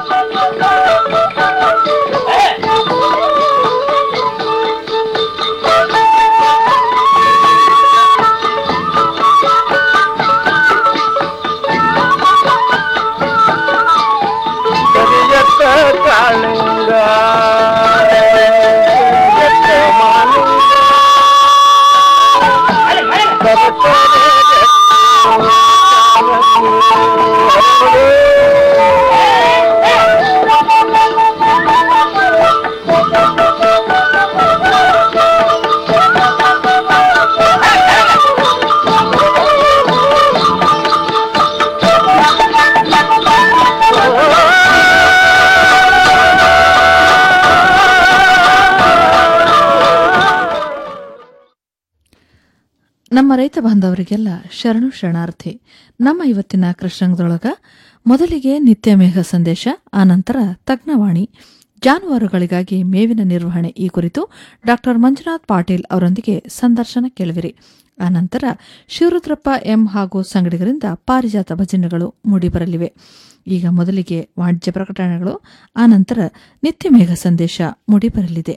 ಕರಿಯತ್ತ ಕಾಳಿಂಗ ಕರಿಯತ್ತ ಮಾಲಿಂಗ ನಮ್ಮ ರೈತ ಬಾಂಧವರಿಗೆಲ್ಲ ಶರಣು ಶರಣಾರ್ಥಿ ನಮ್ಮ ಇವತ್ತಿನ ಕೃಷ್ಣಂಗದೊಳಗ ಮೊದಲಿಗೆ ನಿತ್ಯ ಮೇಘ ಸಂದೇಶ ಆನಂತರ ತಜ್ಞವಾಣಿ ಜಾನುವಾರುಗಳಿಗಾಗಿ ಮೇವಿನ ನಿರ್ವಹಣೆ ಈ ಕುರಿತು ಡಾಕ್ಟರ್ ಮಂಜುನಾಥ್ ಪಾಟೀಲ್ ಅವರೊಂದಿಗೆ ಸಂದರ್ಶನ ಕೇಳುವಿರಿ ಆನಂತರ ಶಿವರುದ್ರಪ್ಪ ಎಂ ಹಾಗೂ ಸಂಗಡಿಗರಿಂದ ಪಾರಿಜಾತ ಭಜನೆಗಳು ಮೂಡಿಬರಲಿವೆ ಈಗ ಮೊದಲಿಗೆ ವಾಣಿಜ್ಯ ಪ್ರಕಟಣೆಗಳು ಆನಂತರ ನಿತ್ಯ ಮೇಘ ಸಂದೇಶ ಮೂಡಿಬರಲಿದೆ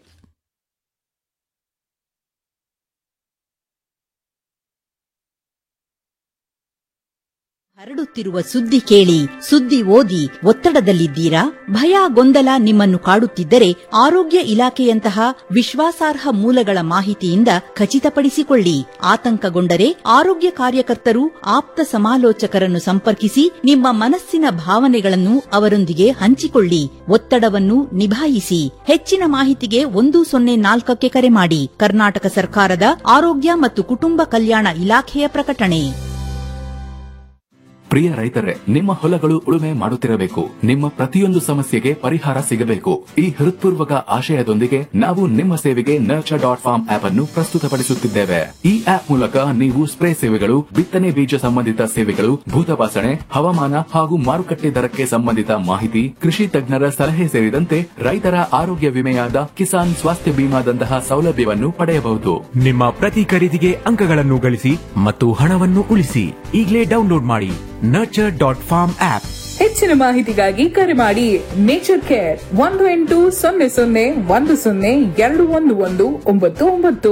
ಹರಡುತ್ತಿರುವ ಸುದ್ದಿ ಕೇಳಿ ಸುದ್ದಿ ಓದಿ ಒತ್ತಡದಲ್ಲಿದ್ದೀರಾ ಭಯ ಗೊಂದಲ ನಿಮ್ಮನ್ನು ಕಾಡುತ್ತಿದ್ದರೆ ಆರೋಗ್ಯ ಇಲಾಖೆಯಂತಹ ವಿಶ್ವಾಸಾರ್ಹ ಮೂಲಗಳ ಮಾಹಿತಿಯಿಂದ ಖಚಿತಪಡಿಸಿಕೊಳ್ಳಿ ಆತಂಕಗೊಂಡರೆ ಆರೋಗ್ಯ ಕಾರ್ಯಕರ್ತರು ಆಪ್ತ ಸಮಾಲೋಚಕರನ್ನು ಸಂಪರ್ಕಿಸಿ ನಿಮ್ಮ ಮನಸ್ಸಿನ ಭಾವನೆಗಳನ್ನು ಅವರೊಂದಿಗೆ ಹಂಚಿಕೊಳ್ಳಿ ಒತ್ತಡವನ್ನು ನಿಭಾಯಿಸಿ ಹೆಚ್ಚಿನ ಮಾಹಿತಿಗೆ ಒಂದು ಸೊನ್ನೆ ನಾಲ್ಕಕ್ಕೆ ಕರೆ ಮಾಡಿ ಕರ್ನಾಟಕ ಸರ್ಕಾರದ ಆರೋಗ್ಯ ಮತ್ತು ಕುಟುಂಬ ಕಲ್ಯಾಣ ಇಲಾಖೆಯ ಪ್ರಕಟಣೆ ಪ್ರಿಯ ರೈತರೇ ನಿಮ್ಮ ಹೊಲಗಳು ಉಳುಮೆ ಮಾಡುತ್ತಿರಬೇಕು ನಿಮ್ಮ ಪ್ರತಿಯೊಂದು ಸಮಸ್ಯೆಗೆ ಪರಿಹಾರ ಸಿಗಬೇಕು ಈ ಹೃತ್ಪೂರ್ವಕ ಆಶಯದೊಂದಿಗೆ ನಾವು ನಿಮ್ಮ ಸೇವೆಗೆ ನರ್ಚರ್ ಡಾಟ್ ಫಾರ್ಮ್ ಆಪ್ ಅನ್ನು ಪ್ರಸ್ತುತಪಡಿಸುತ್ತಿದ್ದೇವೆ ಈ ಆಪ್ ಮೂಲಕ ನೀವು ಸ್ಪ್ರೇ ಸೇವೆಗಳು ಬಿತ್ತನೆ ಬೀಜ ಸಂಬಂಧಿತ ಸೇವೆಗಳು ಭೂತಪಾಸಣೆ ಹವಾಮಾನ ಹಾಗೂ ಮಾರುಕಟ್ಟೆ ದರಕ್ಕೆ ಸಂಬಂಧಿತ ಮಾಹಿತಿ ಕೃಷಿ ತಜ್ಞರ ಸಲಹೆ ಸೇರಿದಂತೆ ರೈತರ ಆರೋಗ್ಯ ವಿಮೆಯಾದ ಕಿಸಾನ್ ಸ್ವಾಸ್ಥ್ಯ ಬಿಮಾದಂತಹ ಸೌಲಭ್ಯವನ್ನು ಪಡೆಯಬಹುದು ನಿಮ್ಮ ಪ್ರತಿ ಖರೀದಿಗೆ ಅಂಕಗಳನ್ನು ಗಳಿಸಿ ಮತ್ತು ಹಣವನ್ನು ಉಳಿಸಿ ಈಗಲೇ ಡೌನ್ಲೋಡ್ ಮಾಡಿ ನರ್ಚರ್ ಡಾಟ್ ಫಾರ್ಮ್ ಆಪ್ ಹೆಚ್ಚಿನ ಮಾಹಿತಿಗಾಗಿ ಕರೆ ಮಾಡಿ ನೇಚರ್ ಕೇರ್ ಒಂದು ಎಂಟು ಸೊನ್ನೆ ಸೊನ್ನೆ ಒಂದು ಸೊನ್ನೆ ಎರಡು ಒಂದು ಒಂದು ಒಂಬತ್ತು ಒಂಬತ್ತು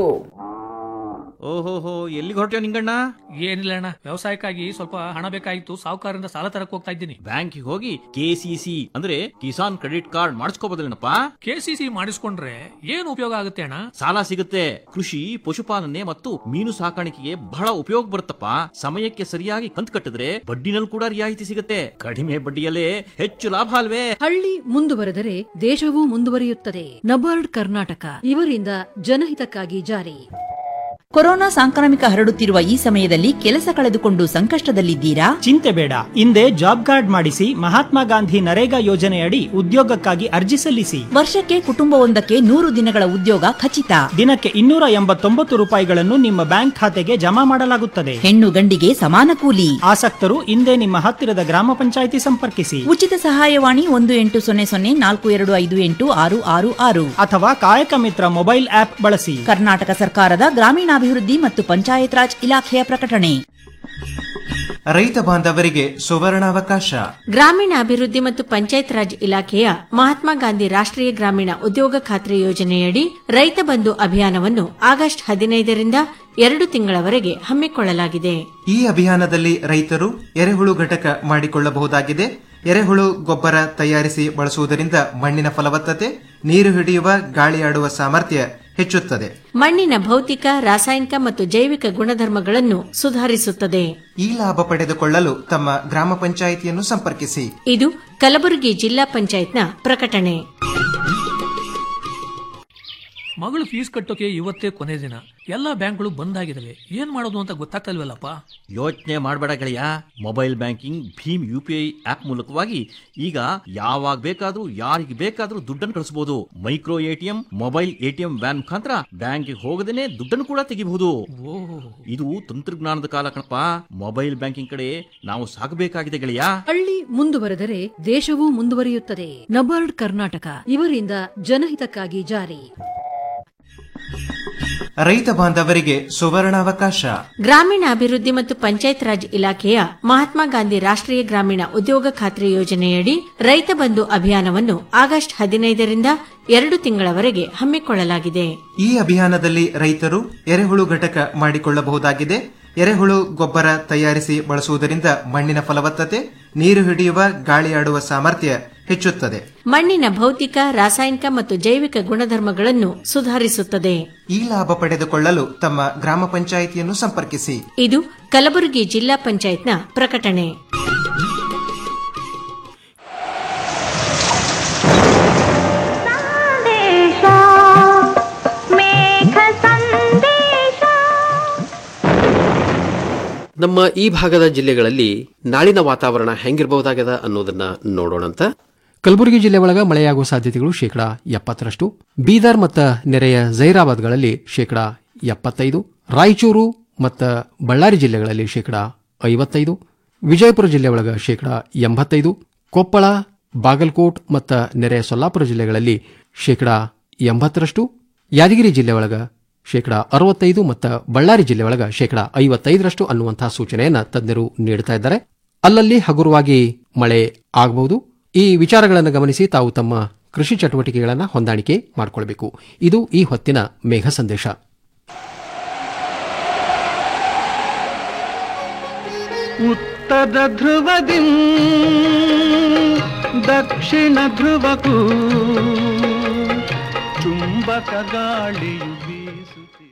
ಓಹೋಹೋ ಎಲ್ಲಿಗೆ ಹೊರಟ್ಯೋ ನಿಂಗಣ್ಣ ಏನಿಲ್ಲ ಅಣ್ಣ ವ್ಯವಸಾಯಕ್ಕಾಗಿ ಸ್ವಲ್ಪ ಹಣ ಬೇಕಾಗಿತ್ತು ಸಾಹುಕಾರರಿಂದ ಸಾಲ ತರಕ್ ಹೋಗ್ತಾ ಇದ್ದೀನಿ ಬ್ಯಾಂಕಿಗೆ ಹೋಗಿ ಕೆಸಿಸಿ ಅಂದ್ರೆ ಕಿಸಾನ್ ಕ್ರೆಡಿಟ್ ಕಾರ್ಡ್ ಮಾಡಿಸ್ಕೋಬೋದಿಲ್ಲನಪ್ಪ ಕೆಸಿಸಿ ಮಾಡಿಸ್ಕೊಂಡ್ರೆ ಏನು ಉಪಯೋಗ ಆಗುತ್ತೆ ಅಣ್ಣ ಸಾಲ ಸಿಗುತ್ತೆ ಕೃಷಿ ಪಶುಪಾಲನೆ ಮತ್ತು ಮೀನು ಸಾಕಾಣಿಕೆಗೆ ಬಹಳ ಉಪಯೋಗ ಬರುತ್ತಪ್ಪ ಸಮಯಕ್ಕೆ ಸರಿಯಾಗಿ ಕಂತು ಕಟ್ಟಿದ್ರೆ ಬಡ್ಡಿನಲ್ಲಿ ಕೂಡ ರಿಯಾಯಿತಿ ಸಿಗುತ್ತೆ ಕಡಿಮೆ ಬಡ್ಡಿಯಲ್ಲೇ ಹೆಚ್ಚು ಲಾಭ ಅಲ್ವೇ ಹಳ್ಳಿ ಮುಂದುವರೆದರೆ ದೇಶವೂ ಮುಂದುವರಿಯುತ್ತದೆ ನಬಾರ್ಡ್ ಕರ್ನಾಟಕ ಇವರಿಂದ ಜನಹಿತಕ್ಕಾಗಿ ಜಾರಿ ಕೊರೋನಾ ಸಾಂಕ್ರಾಮಿಕ ಹರಡುತ್ತಿರುವ ಈ ಸಮಯದಲ್ಲಿ ಕೆಲಸ ಕಳೆದುಕೊಂಡು ಸಂಕಷ್ಟದಲ್ಲಿದ್ದೀರಾ ಚಿಂತೆ ಬೇಡ ಹಿಂದೆ ಜಾಬ್ ಕಾರ್ಡ್ ಮಾಡಿಸಿ ಮಹಾತ್ಮ ಗಾಂಧಿ ನರೇಗಾ ಯೋಜನೆಯಡಿ ಉದ್ಯೋಗಕ್ಕಾಗಿ ಅರ್ಜಿ ಸಲ್ಲಿಸಿ ವರ್ಷಕ್ಕೆ ಕುಟುಂಬವೊಂದಕ್ಕೆ ನೂರು ದಿನಗಳ ಉದ್ಯೋಗ ಖಚಿತ ದಿನಕ್ಕೆ ಇನ್ನೂರ ಎಂಬತ್ತೊಂಬತ್ತು ರೂಪಾಯಿಗಳನ್ನು ನಿಮ್ಮ ಬ್ಯಾಂಕ್ ಖಾತೆಗೆ ಜಮಾ ಮಾಡಲಾಗುತ್ತದೆ ಹೆಣ್ಣು ಗಂಡಿಗೆ ಸಮಾನ ಕೂಲಿ ಆಸಕ್ತರು ಹಿಂದೆ ನಿಮ್ಮ ಹತ್ತಿರದ ಗ್ರಾಮ ಪಂಚಾಯಿತಿ ಸಂಪರ್ಕಿಸಿ ಉಚಿತ ಸಹಾಯವಾಣಿ ಒಂದು ಎಂಟು ಸೊನ್ನೆ ಸೊನ್ನೆ ನಾಲ್ಕು ಎರಡು ಐದು ಎಂಟು ಆರು ಆರು ಆರು ಅಥವಾ ಕಾಯಕ ಮಿತ್ರ ಮೊಬೈಲ್ ಆಪ್ ಬಳಸಿ ಕರ್ನಾಟಕ ಸರ್ಕಾರದ ಗ್ರಾಮೀಣಾಭಿವೃದ್ಧಿ ಮತ್ತು ಪಂಚಾಯತ್ ರಾಜ್ ಇಲಾಖೆಯ ಪ್ರಕಟಣೆ ರೈತ ಬಾಂಧವರಿಗೆ ಸುವರ್ಣಾವಕಾಶ ಗ್ರಾಮೀಣಾಭಿವೃದ್ಧಿ ಮತ್ತು ಪಂಚಾಯತ್ ರಾಜ್ ಇಲಾಖೆಯ ಮಹಾತ್ಮ ಗಾಂಧಿ ರಾಷ್ಟ್ರೀಯ ಗ್ರಾಮೀಣ ಉದ್ಯೋಗ ಖಾತ್ರಿ ಯೋಜನೆಯಡಿ ರೈತ ಬಂಧು ಅಭಿಯಾನವನ್ನು ಆಗಸ್ಟ್ ಹದಿನೈದರಿಂದ ಎರಡು ತಿಂಗಳವರೆಗೆ ಹಮ್ಮಿಕೊಳ್ಳಲಾಗಿದೆ ಈ ಅಭಿಯಾನದಲ್ಲಿ ರೈತರು ಎರೆಹುಳು ಘಟಕ ಮಾಡಿಕೊಳ್ಳಬಹುದಾಗಿದೆ ಎರೆಹುಳು ಗೊಬ್ಬರ ತಯಾರಿಸಿ ಬಳಸುವುದರಿಂದ ಮಣ್ಣಿನ ಫಲವತ್ತತೆ ನೀರು ಹಿಡಿಯುವ ಗಾಳಿಯಾಡುವ ಸಾಮರ್ಥ್ಯ ಹೆಚ್ಚುತ್ತದೆ ಮಣ್ಣಿನ ಭೌತಿಕ ರಾಸಾಯನಿಕ ಮತ್ತು ಜೈವಿಕ ಗುಣಧರ್ಮಗಳನ್ನು ಸುಧಾರಿಸುತ್ತದೆ ಈ ಲಾಭ ಪಡೆದುಕೊಳ್ಳಲು ತಮ್ಮ ಗ್ರಾಮ ಪಂಚಾಯಿತಿಯನ್ನು ಸಂಪರ್ಕಿಸಿ ಇದು ಕಲಬುರಗಿ ಜಿಲ್ಲಾ ಪಂಚಾಯತ್ನ ಪ್ರಕಟಣೆ ಮಗಳು ಫೀಸ್ ಕಟ್ಟೋಕೆ ಇವತ್ತೇ ಕೊನೆ ದಿನ ಎಲ್ಲಾ ಬ್ಯಾಂಕ್ಗಳು ಬಂದ್ ಆಗಿದಾವೆ ಏನ್ ಮಾಡೋದು ಅಂತ ಗೊತ್ತಾಗ್ತಲ್ವಲ್ಲಪ್ಪ ಯೋಚನೆ ಮಾಡಬೇಡ ಗೆಳೆಯ ಮೊಬೈಲ್ ಬ್ಯಾಂಕಿಂಗ್ ಭೀಮ್ ಯು ಪಿ ಐ ಆಪ್ ಮೂಲಕವಾಗಿ ಈಗ ಯಾವಾಗ ಬೇಕಾದ್ರೂ ಯಾರಿಗೆ ಬೇಕಾದ್ರೂ ದುಡ್ಡನ್ನು ಕಳಿಸಬಹುದು micro ATM mobile ATM van ಮುಖಾಂತರ ಬ್ಯಾಂಕಿಗೆ ಹೋಗದೇನೆ ದುಡ್ಡನ್ನು ಕೂಡ ತೆಗಿಬಹುದು ಇದು ತಂತ್ರಜ್ಞಾನದ ಕಾಲ ಕಣಪ್ಪ ಮೊಬೈಲ್ ಬ್ಯಾಂಕಿಂಗ್ ಕಡೆ ನಾವು ಸಾಗಬೇಕಾಗಿದೆ ಗೆಳೆಯ ಹಳ್ಳಿ ಮುಂದುವರೆದರೆ ದೇಶವೂ ಮುಂದುವರಿಯುತ್ತದೆ ನಬಾರ್ಡ್ ಕರ್ನಾಟಕ ಇವರಿಂದ ಜನಹಿತಕ್ಕಾಗಿ ಜಾರಿ ರೈತ ಬಾಂಧವರಿಗೆ ಸುವರ್ಣಾವಕಾಶ ಗ್ರಾಮೀಣಾಭಿವೃದ್ಧಿ ಮತ್ತು ಪಂಚಾಯತ್ ರಾಜ್ ಇಲಾಖೆಯ ಮಹಾತ್ಮ ಗಾಂಧಿ ರಾಷ್ಟ್ರೀಯ ಗ್ರಾಮೀಣ ಉದ್ಯೋಗ ಖಾತ್ರಿ ಯೋಜನೆಯಡಿ ರೈತ ಬಂಧು ಅಭಿಯಾನವನ್ನು ಆಗಸ್ಟ್ ಹದಿನೈದರಿಂದ ಎರಡು ತಿಂಗಳವರೆಗೆ ಹಮ್ಮಿಕೊಳ್ಳಲಾಗಿದೆ ಈ ಅಭಿಯಾನದಲ್ಲಿ ರೈತರು ಎರೆಹುಳು ಘಟಕ ಮಾಡಿಕೊಳ್ಳಬಹುದಾಗಿದೆ ಎರೆಹುಳು ಗೊಬ್ಬರ ತಯಾರಿಸಿ ಬಳಸುವುದರಿಂದ ಮಣ್ಣಿನ ಫಲವತ್ತತೆ ನೀರು ಹಿಡಿಯುವ ಗಾಳಿಯಾಡುವ ಸಾಮರ್ಥ್ಯ ಹೆಚ್ಚುತ್ತದೆ ಮಣ್ಣಿನ ಭೌತಿಕ ರಾಸಾಯನಿಕ ಮತ್ತು ಜೈವಿಕ ಗುಣಧರ್ಮಗಳನ್ನು ಸುಧಾರಿಸುತ್ತದೆ ಈ ಲಾಭ ಪಡೆದುಕೊಳ್ಳಲು ತಮ್ಮ ಗ್ರಾಮ ಪಂಚಾಯಿತಿಯನ್ನು ಸಂಪರ್ಕಿಸಿ ಇದು ಕಲಬುರಗಿ ಜಿಲ್ಲಾ ಪಂಚಾಯತ್ನ ಪ್ರಕಟಣೆ ನಮ್ಮ ಈ ಭಾಗದ ಜಿಲ್ಲೆಗಳಲ್ಲಿ ನಾಳಿನ ವಾತಾವರಣ ಹೆಂಗಿರಬಹುದಾಗದ ಅನ್ನೋದನ್ನ ನೋಡೋಣಂತ ಕಲಬುರಗಿ ಜಿಲ್ಲೆ ಒಳಗ ಮಳೆಯಾಗುವ ಸಾಧ್ಯತೆಗಳು ಶೇಕಡಾ ಎಪ್ಪತ್ತರಷ್ಟು ಬೀದರ್ ಮತ್ತು ನೆರೆಯ ಜೈರಾಬಾದ್ಗಳಲ್ಲಿ ಶೇಕಡಾ ಎಪ್ಪತ್ತೈದು ರಾಯಚೂರು ಮತ್ತು ಬಳ್ಳಾರಿ ಜಿಲ್ಲೆಗಳಲ್ಲಿ ಶೇಕಡಾ ಐವತ್ತೈದು ವಿಜಯಪುರ ಜಿಲ್ಲೆ ಒಳಗ ಶೇಕಡಾ ಎಂಬತ್ತೈದು ಕೊಪ್ಪಳ ಬಾಗಲಕೋಟ್ ಮತ್ತು ನೆರೆಯ ಸೊಲ್ಲಾಪುರ ಜಿಲ್ಲೆಗಳಲ್ಲಿ ಶೇಕಡಾ ಎಂಬತ್ತರಷ್ಟು ಯಾದಗಿರಿ ಜಿಲ್ಲೆ ಒಳಗ ಶೇಕಡಾ ಅರವತ್ತೈದು ಮತ್ತು ಬಳ್ಳಾರಿ ಜಿಲ್ಲೆ ಒಳಗ ಶೇಕಡಾ ಐವತ್ತೈದರಷ್ಟು ಅನ್ನುವಂತಹ ಸೂಚನೆಯನ್ನ ತಜ್ಞರು ನೀಡುತ್ತಾ ಇದ್ದಾರೆ ಅಲ್ಲಲ್ಲಿ ಹಗುರವಾಗಿ ಮಳೆ ಆಗಬಹುದು ಈ ವಿಚಾರಗಳನ್ನು ಗಮನಿಸಿ ತಾವು ತಮ್ಮ ಕೃಷಿ ಚಟುವಟಿಕೆಗಳನ್ನು ಹೊಂದಾಣಿಕೆ ಮಾಡಿಕೊಳ್ಬೇಕು ಇದು ಈ ಹೊತ್ತಿನ ಮೇಘ ಸಂದೇಶ ಉತ್ತರ ಧ್ರುವದಿ ದಕ್ಷಿಣ ಧ್ರುವಕ್ಕೂ ಚುಂಬಕ ಗಾಳಿಯು ಬೀಸುತ್ತಿದೆ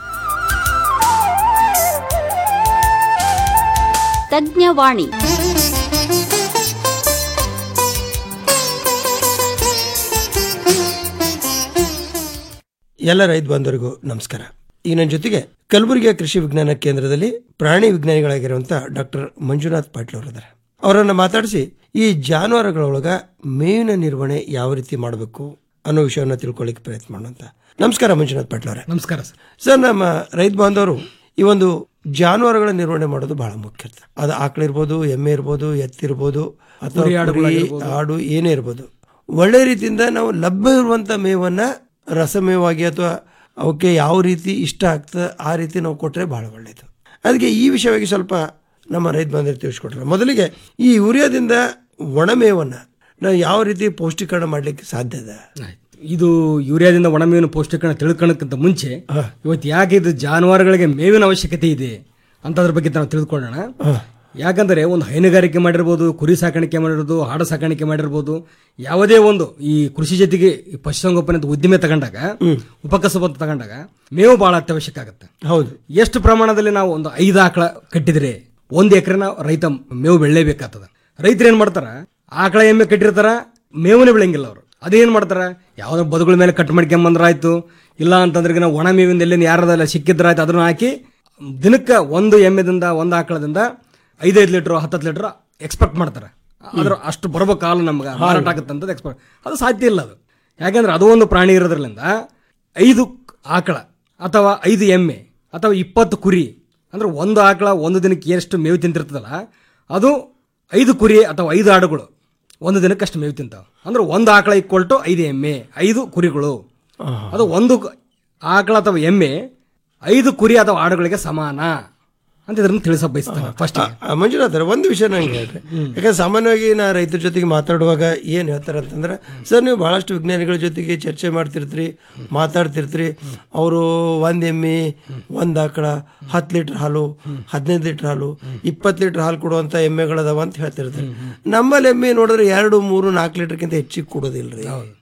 ತಜ್ಞವಾಣಿ ಎಲ್ಲ ರೈತ ಬಾಂಧವರಿಗೂ ನಮಸ್ಕಾರ ಈಗ ನನ್ನ ಜೊತೆಗೆ ಕಲಬುರಗಿಯ ಕೃಷಿ ವಿಜ್ಞಾನ ಕೇಂದ್ರದಲ್ಲಿ ಪ್ರಾಣಿ ವಿಜ್ಞಾನಿಗಳಾಗಿರುವಂತಹ ಡಾಕ್ಟರ್ ಮಂಜುನಾಥ್ ಪಾಟೀಲ್ ಅವರಿದ್ದಾರೆ ಅವರನ್ನ ಮಾತಾಡಿಸಿ ಈ ಜಾನುವಾರುಗಳೊಳಗ ಮೇವಿನ ನಿರ್ವಹಣೆ ಯಾವ ರೀತಿ ಮಾಡಬೇಕು ಅನ್ನೋ ವಿಷಯವನ್ನ ತಿಳ್ಕೊಳ್ಳಿಕ್ಕೆ ಪ್ರಯತ್ನ ಮಾಡೋಂತ ನಮಸ್ಕಾರ ಮಂಜುನಾಥ್ ಪಾಟೀಲ್ ಅವರೇ ನಮಸ್ಕಾರ ಸರ್ ಸರ್ ನಮ್ಮ ರೈತ ಬಾಂಧವರು ಈ ಒಂದು ಜಾನುವಾರುಗಳ ನಿರ್ವಹಣೆ ಮಾಡೋದು ಬಹಳ ಮುಖ್ಯ ಇರ್ತದೆ ಅದು ಆಕಳಿರ್ಬೋದು ಎಮ್ಮೆ ಇರ್ಬೋದು ಎತ್ತಿರ್ಬೋದು ಅಥವಾ ಕುರಿ, ಕುರಿ, ಆಡುಗಳಾಗಿರ್ಬೋದು. ಆಡು ಏನೇ ಇರ್ಬೋದು ಒಳ್ಳೆ ರೀತಿಯಿಂದ ನಾವು ಲಭ್ಯ ಇರುವಂತ ಮೇವನ್ನ ರಸಮೇವಾಗಿ ಅಥವಾ ಅವಕ್ಕೆ ಯಾವ ರೀತಿ ಇಷ್ಟ ಆಗ್ತದೆ ಆ ರೀತಿ ನಾವು ಕೊಟ್ಟರೆ ಬಹಳ ಒಳ್ಳೆಯದು ಅದಕ್ಕೆ ಈ ವಿಷಯವಾಗಿ ಸ್ವಲ್ಪ ನಮ್ಮ ರೈತ ಬಾಂಧವರು ತಿಳಿಸ್ಕೊಟ್ರೆ ಮೊದಲಿಗೆ ಈ ಯೂರಿಯಾದಿಂದ ಒಣಮೇವನ್ನ ನಾವು ಯಾವ ರೀತಿ ಪೌಷ್ಟಿಕರಣ ಮಾಡ್ಲಿಕ್ಕೆ ಸಾಧ್ಯ ಇದೆ ಇದು ಯೂರಿಯಾದಿಂದ ಒಣಮೇವಿನ ಪೌಷ್ಟಿಕರಣ ತಿಳ್ಕೊಳ್ಳೋಕ್ಕಿಂತ ಮುಂಚೆ ಇವತ್ತು ಯಾಕೆ ಇದು ಜಾನುವಾರುಗಳಿಗೆ ಮೇವಿನ ಅವಶ್ಯಕತೆ ಇದೆ ಅಂತದ್ರ ಬಗ್ಗೆ ನಾವು ತಿಳ್ಕೊಳ್ಳೋಣ ಯಾಕಂದ್ರೆ ಒಂದು ಹೈನುಗಾರಿಕೆ ಮಾಡಿರ್ಬೋದು ಕುರಿ ಸಾಕಾಣಿಕೆ ಮಾಡಿರೋದು ಹಾಡು ಸಾಕಾಣಿಕೆ ಮಾಡಿರ್ಬೋದು ಯಾವುದೇ ಒಂದು ಈ ಕೃಷಿ ಜೊತೆಗೆ ಈ ಪಶುಸಂಗೋಪನೆ ಅಂತ ಉದ್ದಿಮೆ ತಗೊಂಡಾಗ ಉಪಕಸಬು ಅಂತ ತಗೊಂಡಾಗ ಮೇವು ಬಹಳ ಅತ್ಯವಶ್ಯಕ ಆಗುತ್ತೆ ಹೌದು ಎಷ್ಟು ಪ್ರಮಾಣದಲ್ಲಿ ನಾವು ಒಂದು ಐದು ಆಕಳ ಕಟ್ಟಿದ್ರೆ ಒಂದು ಎಕರೆನ ರೈತ ಮೇವು ಬೆಳ್ಳೇಬೇಕಾಗ್ತದ ರೈತರು ಏನ್ ಮಾಡ್ತಾರ ಆಕಳ ಎಮ್ಮೆ ಕಟ್ಟಿರ್ತಾರ ಮೇವನೇ ಬೆಳೆಯಂಗಿಲ್ಲ ಅವರು ಅದೇನ್ ಮಾಡ್ತಾರ ಯಾವ್ದೋ ಬದುಗಳ ಮೇಲೆ ಕಟ್ ಮಾಡ್ಕೊಂಬಂದ್ರಾಯ್ತು ಇಲ್ಲ ಅಂತಂದ್ರೆ ನಾವು ಒಣ ಮೇವಿಂದ ಎಲ್ಲಿ ಯಾರದಲ್ಲ ಸಿಕ್ಕಿದ್ರಾಯ್ತು ಅದನ್ನ ಹಾಕಿ ದಿನಕ್ಕೆ ಒಂದು ಎಮ್ಮೆದಿಂದ ಒಂದು ಆಕಳದಿಂದ ಐದೈದು ಲೀಟರ್ ಹತ್ತತ್ತು ಲೀಟರ್ ಎಕ್ಸ್ಪೆಕ್ಟ್ ಮಾಡ್ತಾರೆ ಅದ್ರ ಅಷ್ಟು ಬರ್ಬೇಕು ಹಾಲು ನಮ್ಗೆ ಮಾರಾಟ ಆಗುತ್ತೆ ಅಂತ ಎಕ್ಸ್ಪೆಕ್ಟ್ ಅದು ಸಾಧ್ಯ ಇಲ್ಲ ಅದು ಯಾಕಂದ್ರೆ ಅದು ಒಂದು ಪ್ರಾಣಿ ಇರೋದ್ರಿಂದ ಐದು ಆಕಳ ಅಥವಾ ಐದು ಎಮ್ಮೆ ಅಥವಾ ಇಪ್ಪತ್ತು ಕುರಿ ಅಂದ್ರೆ ಒಂದು ಆಕಳ ಒಂದು ದಿನಕ್ಕೆ ಎಷ್ಟು ಮೇವು ತಿಂತಿರ್ತದಲ್ಲ ಅದು ಐದು ಕುರಿ ಅಥವಾ ಐದು ಆಡುಗಳು ಒಂದು ದಿನಕ್ಕೆ ಅಷ್ಟು ಮೇವು ತಿಂತಾವ ಅಂದ್ರೆ ಒಂದು ಆಕಳ ಈಕ್ವಲ್ ಟು ಐದು ಎಮ್ಮೆ ಐದು ಕುರಿಗಳು ಅದು ಒಂದು ಆಕಳ ಅಥವಾ ಎಮ್ಮೆ ಐದು ಕುರಿ ಅಥವಾ ಆಡುಗಳಿಗೆ ಸಮಾನ ಅಂತ ಇದನ್ನು ತಿಳಿಸ ಬಯಸ್ತಾನೆ ಫಸ್ಟ್ ಆ, ಮಂಜುನಾಥ್ ಅವ್ರೆ, ಒಂದು ವಿಷಯ ನಂಗೆ ಹೇಳ್ರಿ ಯಾಕಂದ್ರೆ ಸಾಮಾನ್ಯವಾಗಿ ನಾ ರೈತರ ಜೊತೆಗೆ ಮಾತಾಡುವಾಗ ಏನು ಹೇಳ್ತಾರೆ ಅಂತಂದ್ರೆ ಸರ್ ನೀವು ಬಹಳಷ್ಟು ವಿಜ್ಞಾನಿಗಳ ಜೊತೆಗೆ ಚರ್ಚೆ ಮಾಡ್ತಿರ್ತೀರಿ ಮಾತಾಡ್ತಿರ್ತೀರಿ ಅವರು ಒಂದ್ ಎಮ್ಮೆ ಒಂದ್ ಆಕಳ ಹತ್ತು ಲೀಟರ್ ಹಾಲು ಹದಿನೈದು ಲೀಟರ್ ಹಾಲು ಇಪ್ಪತ್ತು ಲೀಟರ್ ಹಾಲು ಕೊಡುವಂತ ಎಮ್ಮೆಗಳದಾವ ಅಂತ ಹೇಳ್ತಿರ್ತಾರೆ ನಮ್ಮಲ್ಲಿ ಎಮ್ಮೆ ನೋಡಿದ್ರೆ ಎರಡು ಮೂರು ನಾಲ್ಕು ಲೀಟರ್ಗಿಂತ ಹೆಚ್ಚಿಗೆ ಕೊಡೋದಿಲ್ರಿ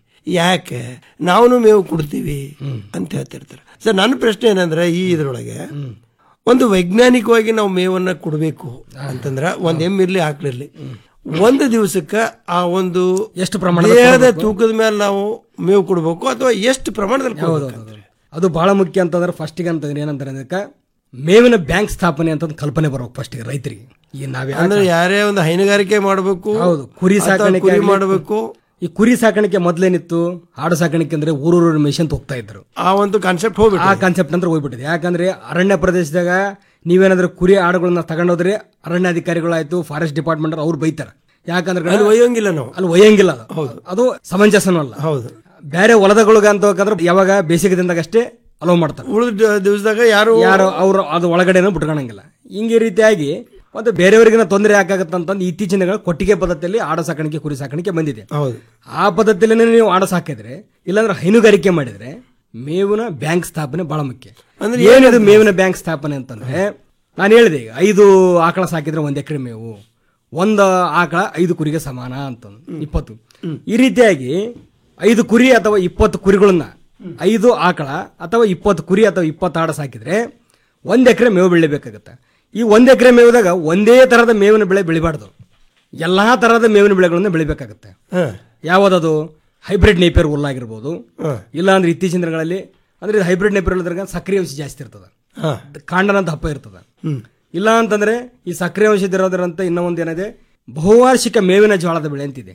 ಯಾಕೆ ನಾವು ಮೇವು ಕೊಡ್ತೀವಿ ಅಂತ ಹೇಳ್ತಿರ್ತಾರೆ ಸರ್ ನನ್ನ ಪ್ರಶ್ನೆ ಏನಂದ್ರೆ ಈ ಇದ್ರೊಳಗೆ ಒಂದು ವೈಜ್ಞಾನಿಕವಾಗಿ ನಾವು ಮೇವನ್ನ ಕೊಡಬೇಕು ಅಂತಂದ್ರ ಒಂದ್ ಎಮ್ಮೆ ಇರ್ಲಿ ಆಕಳಿರ್ಲಿ ಒಂದು ದಿವಸಕ್ಕ ಆ ಒಂದು ಎಷ್ಟು ಪ್ರಮಾಣದ ದೇಹದ ಕೊಡ್ಬೇಕು? ತೂಕದ ಮೇಲೆ ನಾವು ಮೇವು ಕೊಡಬೇಕು ಅಥವಾ ಎಷ್ಟು ಪ್ರಮಾಣದಲ್ಲಿ ಹೌದು, ಕೊಡ್ಬೇಕು ಹೌದು. ಅದು ಬಹಳ ಮುಖ್ಯ ಅಂತಂದ್ರೆ ಫಸ್ಟಿಗೆ ಅಂತಂದ್ರೆ ಏನಂತಾರೆ ಅದಕ್ಕೆ ಮೇವಿನ ಬ್ಯಾಂಕ್ ಸ್ಥಾಪನೆ ಅಂತ ಒಂದು ಕಲ್ಪನೆ ಬರ್ಬೇಕು ಫಸ್ಟಿಗೆ ರೈತರಿಗೆ ಈ ನಾವ್ ಯಾಕೆ- ಅಂದ್ರೆ ಯಾರೇ ಒಂದು ಹೈನುಗಾರಿಕೆ ಮಾಡಬೇಕು ಹೌದು ಕುರಿ ಅಥವಾ ಸಾಕಾಣಿಕೆ ಕುರಿ ಆಗ್ಲಿ, ಮಾಡಬೇಕು ಈ ಕುರಿ ಸಾಕಾಣಿಕೆ ಮೊದ್ಲೇನಿತ್ತು ಆಡು ಸಾಕಾಣಿಕೆ ಅಂದ್ರೆ ಊರೂರು ಮೆಷಿನ್ ಹೋಗ್ತಾ ಇದ್ರು ಆ ಒಂದು ಕಾನ್ಸೆಪ್ಟ್ ಹೋಗ್ಬಿಟ್ಟು ಆ ಕಾನ್ಸೆಪ್ಟ್ ಅಂದ್ರೆ ಹೋಗ್ಬಿಟ್ಟಿದೆ ಯಾಕಂದ್ರೆ ಅರಣ್ಯ ಪ್ರದೇಶದಾಗ ನೀವೇನಾದ್ರೂ ಕುರಿ ಆಡುಗಳನ್ನ ತಗೊಂಡೋದ್ರೆ ಅರಣ್ಯಾಧಿಕಾರಿಗಳಾಯ್ತು ಫಾರೆಸ್ಟ್ ಡಿಪಾರ್ಟ್ಮೆಂಟ್ ಅವ್ರು ಬೈತಾರ ಯಾಕಂದ್ರೆ ಅಲ್ಲಿ ಒಯ್ಯಂಗಿಲ್ಲ ನಾವು ಅಲ್ಲಿ ಒಯ್ಯಂಗಿಲ್ಲ ಅದು ಅದು ಸಮಂಜಸನೂ ಅಲ್ಲ ಹೌದು ಬೇರೆ ಹೊಲದಗಳಿಗೆ ಅಂತ ಹೋಗಂದ್ರೆ ಯಾವಾಗ ಬೇಸಿಗೆ ದಿನದಾಗ ಅಷ್ಟೇ ಅಲೋ ಮಾಡ್ತಾರೆ ಉಳಿದ ದಿವಸದಾಗ ಯಾರು ಯಾರು ಅವರು ಅದು ಒಳಗಡೆನೂ ಬಿಟ್ಕೊಳಂಗಿಲ್ಲ ಹಿಂಗೆ ಈ ರೀತಿಯಾಗಿ ಮತ್ತೆ ಬೇರೆಯವರಿಗಿನ ತೊಂದರೆ ಯಾಕಾಗತ್ತೆ ಅಂತಂದು ಇತ್ತೀಚಿನ ದಿನಗಳಲ್ಲಿ ಕೊಟ್ಟಿಗೆ ಪದ್ಧತಿಯಲ್ಲಿ ಆಡ ಸಾಕಾಣಿಕೆ ಕುರಿ ಸಾಕಾಣಿಕೆ ಬಂದಿದೆ ಹೌದು ಆ ಪದ್ಧತಿಯಲ್ಲಿ ನೀವು ಆಡ ಸಾಕಿದ್ರೆ ಇಲ್ಲಾಂದ್ರೆ ಹೈನುಗಾರಿಕೆ ಮಾಡಿದ್ರೆ ಮೇವಿನ ಬ್ಯಾಂಕ್ ಸ್ಥಾಪನೆ ಬಹಳ ಮುಖ್ಯ ಅಂದ್ರೆ ಏನಿದು ಮೇವಿನ ಬ್ಯಾಂಕ್ ಸ್ಥಾಪನೆ ಅಂತಂದ್ರೆ ನಾನು ಹೇಳಿದೆ ಈಗ ಐದು ಆಕಳ ಸಾಕಿದ್ರೆ ಒಂದ್ ಎಕರೆ ಮೇವು ಒಂದು ಆಕಳ ಐದು ಕುರಿಗೆ ಸಮಾನ ಅಂತ ಇಪ್ಪತ್ತು ಈ ರೀತಿಯಾಗಿ ಐದು ಕುರಿ ಅಥವಾ ಇಪ್ಪತ್ತು ಕುರಿಗಳನ್ನ ಐದು ಆಕಳ ಅಥವಾ ಇಪ್ಪತ್ತು ಕುರಿ ಅಥವಾ ಇಪ್ಪತ್ತು ಆಡ ಸಾಕಿದ್ರೆ ಒಂದ್ ಎಕರೆ ಮೇವು ಬೆಳಿಬೇಕಾಗತ್ತೆ ಈ ಒಂದ್ ಎಕರೆ ಮೇವುದಾಗ ಒಂದೇ ತರಹದ ಮೇವಿನ ಬೆಳೆ ಬೆಳಿಬಾರ್ದು ಎಲ್ಲಾ ತರಹದ ಮೇವಿನ ಬೆಳೆಗಳನ್ನ ಬೆಳಿಬೇಕಾಗತ್ತೆ ಯಾವ್ದದು ಹೈಬ್ರಿಡ್ ನೇಪಿಯರ್ ಹುಲ್ಲಾಗಿರ್ಬೋದು ಇಲ್ಲ ಅಂದ್ರೆ ಇತ್ತೀಚಿನ ದಿನಗಳಲ್ಲಿ ಅಂದ್ರೆ ಹೈಬ್ರಿಡ್ ನೇಪಿಯರ್ ಹುಲ್ಲಿದ್ರಾಗ ಸಕ್ರಿಯ ಅಂಶ ಜಾಸ್ತಿ ಇರ್ತದ ಕಾಂಡನಂತ ಹಪ್ಪ ಇರ್ತದ ಇಲ್ಲ ಅಂತಂದ್ರೆ ಈ ಸಕ್ರಿಯ ಅಂಶದಿರೋದ್ರಂತ ಇನ್ನೂ ಒಂದು ಏನಿದೆ ಬಹುವಾರ್ಷಿಕ ಮೇವಿನ ಜೋಳದ ಬೆಳೆ ಅಂತಿದೆ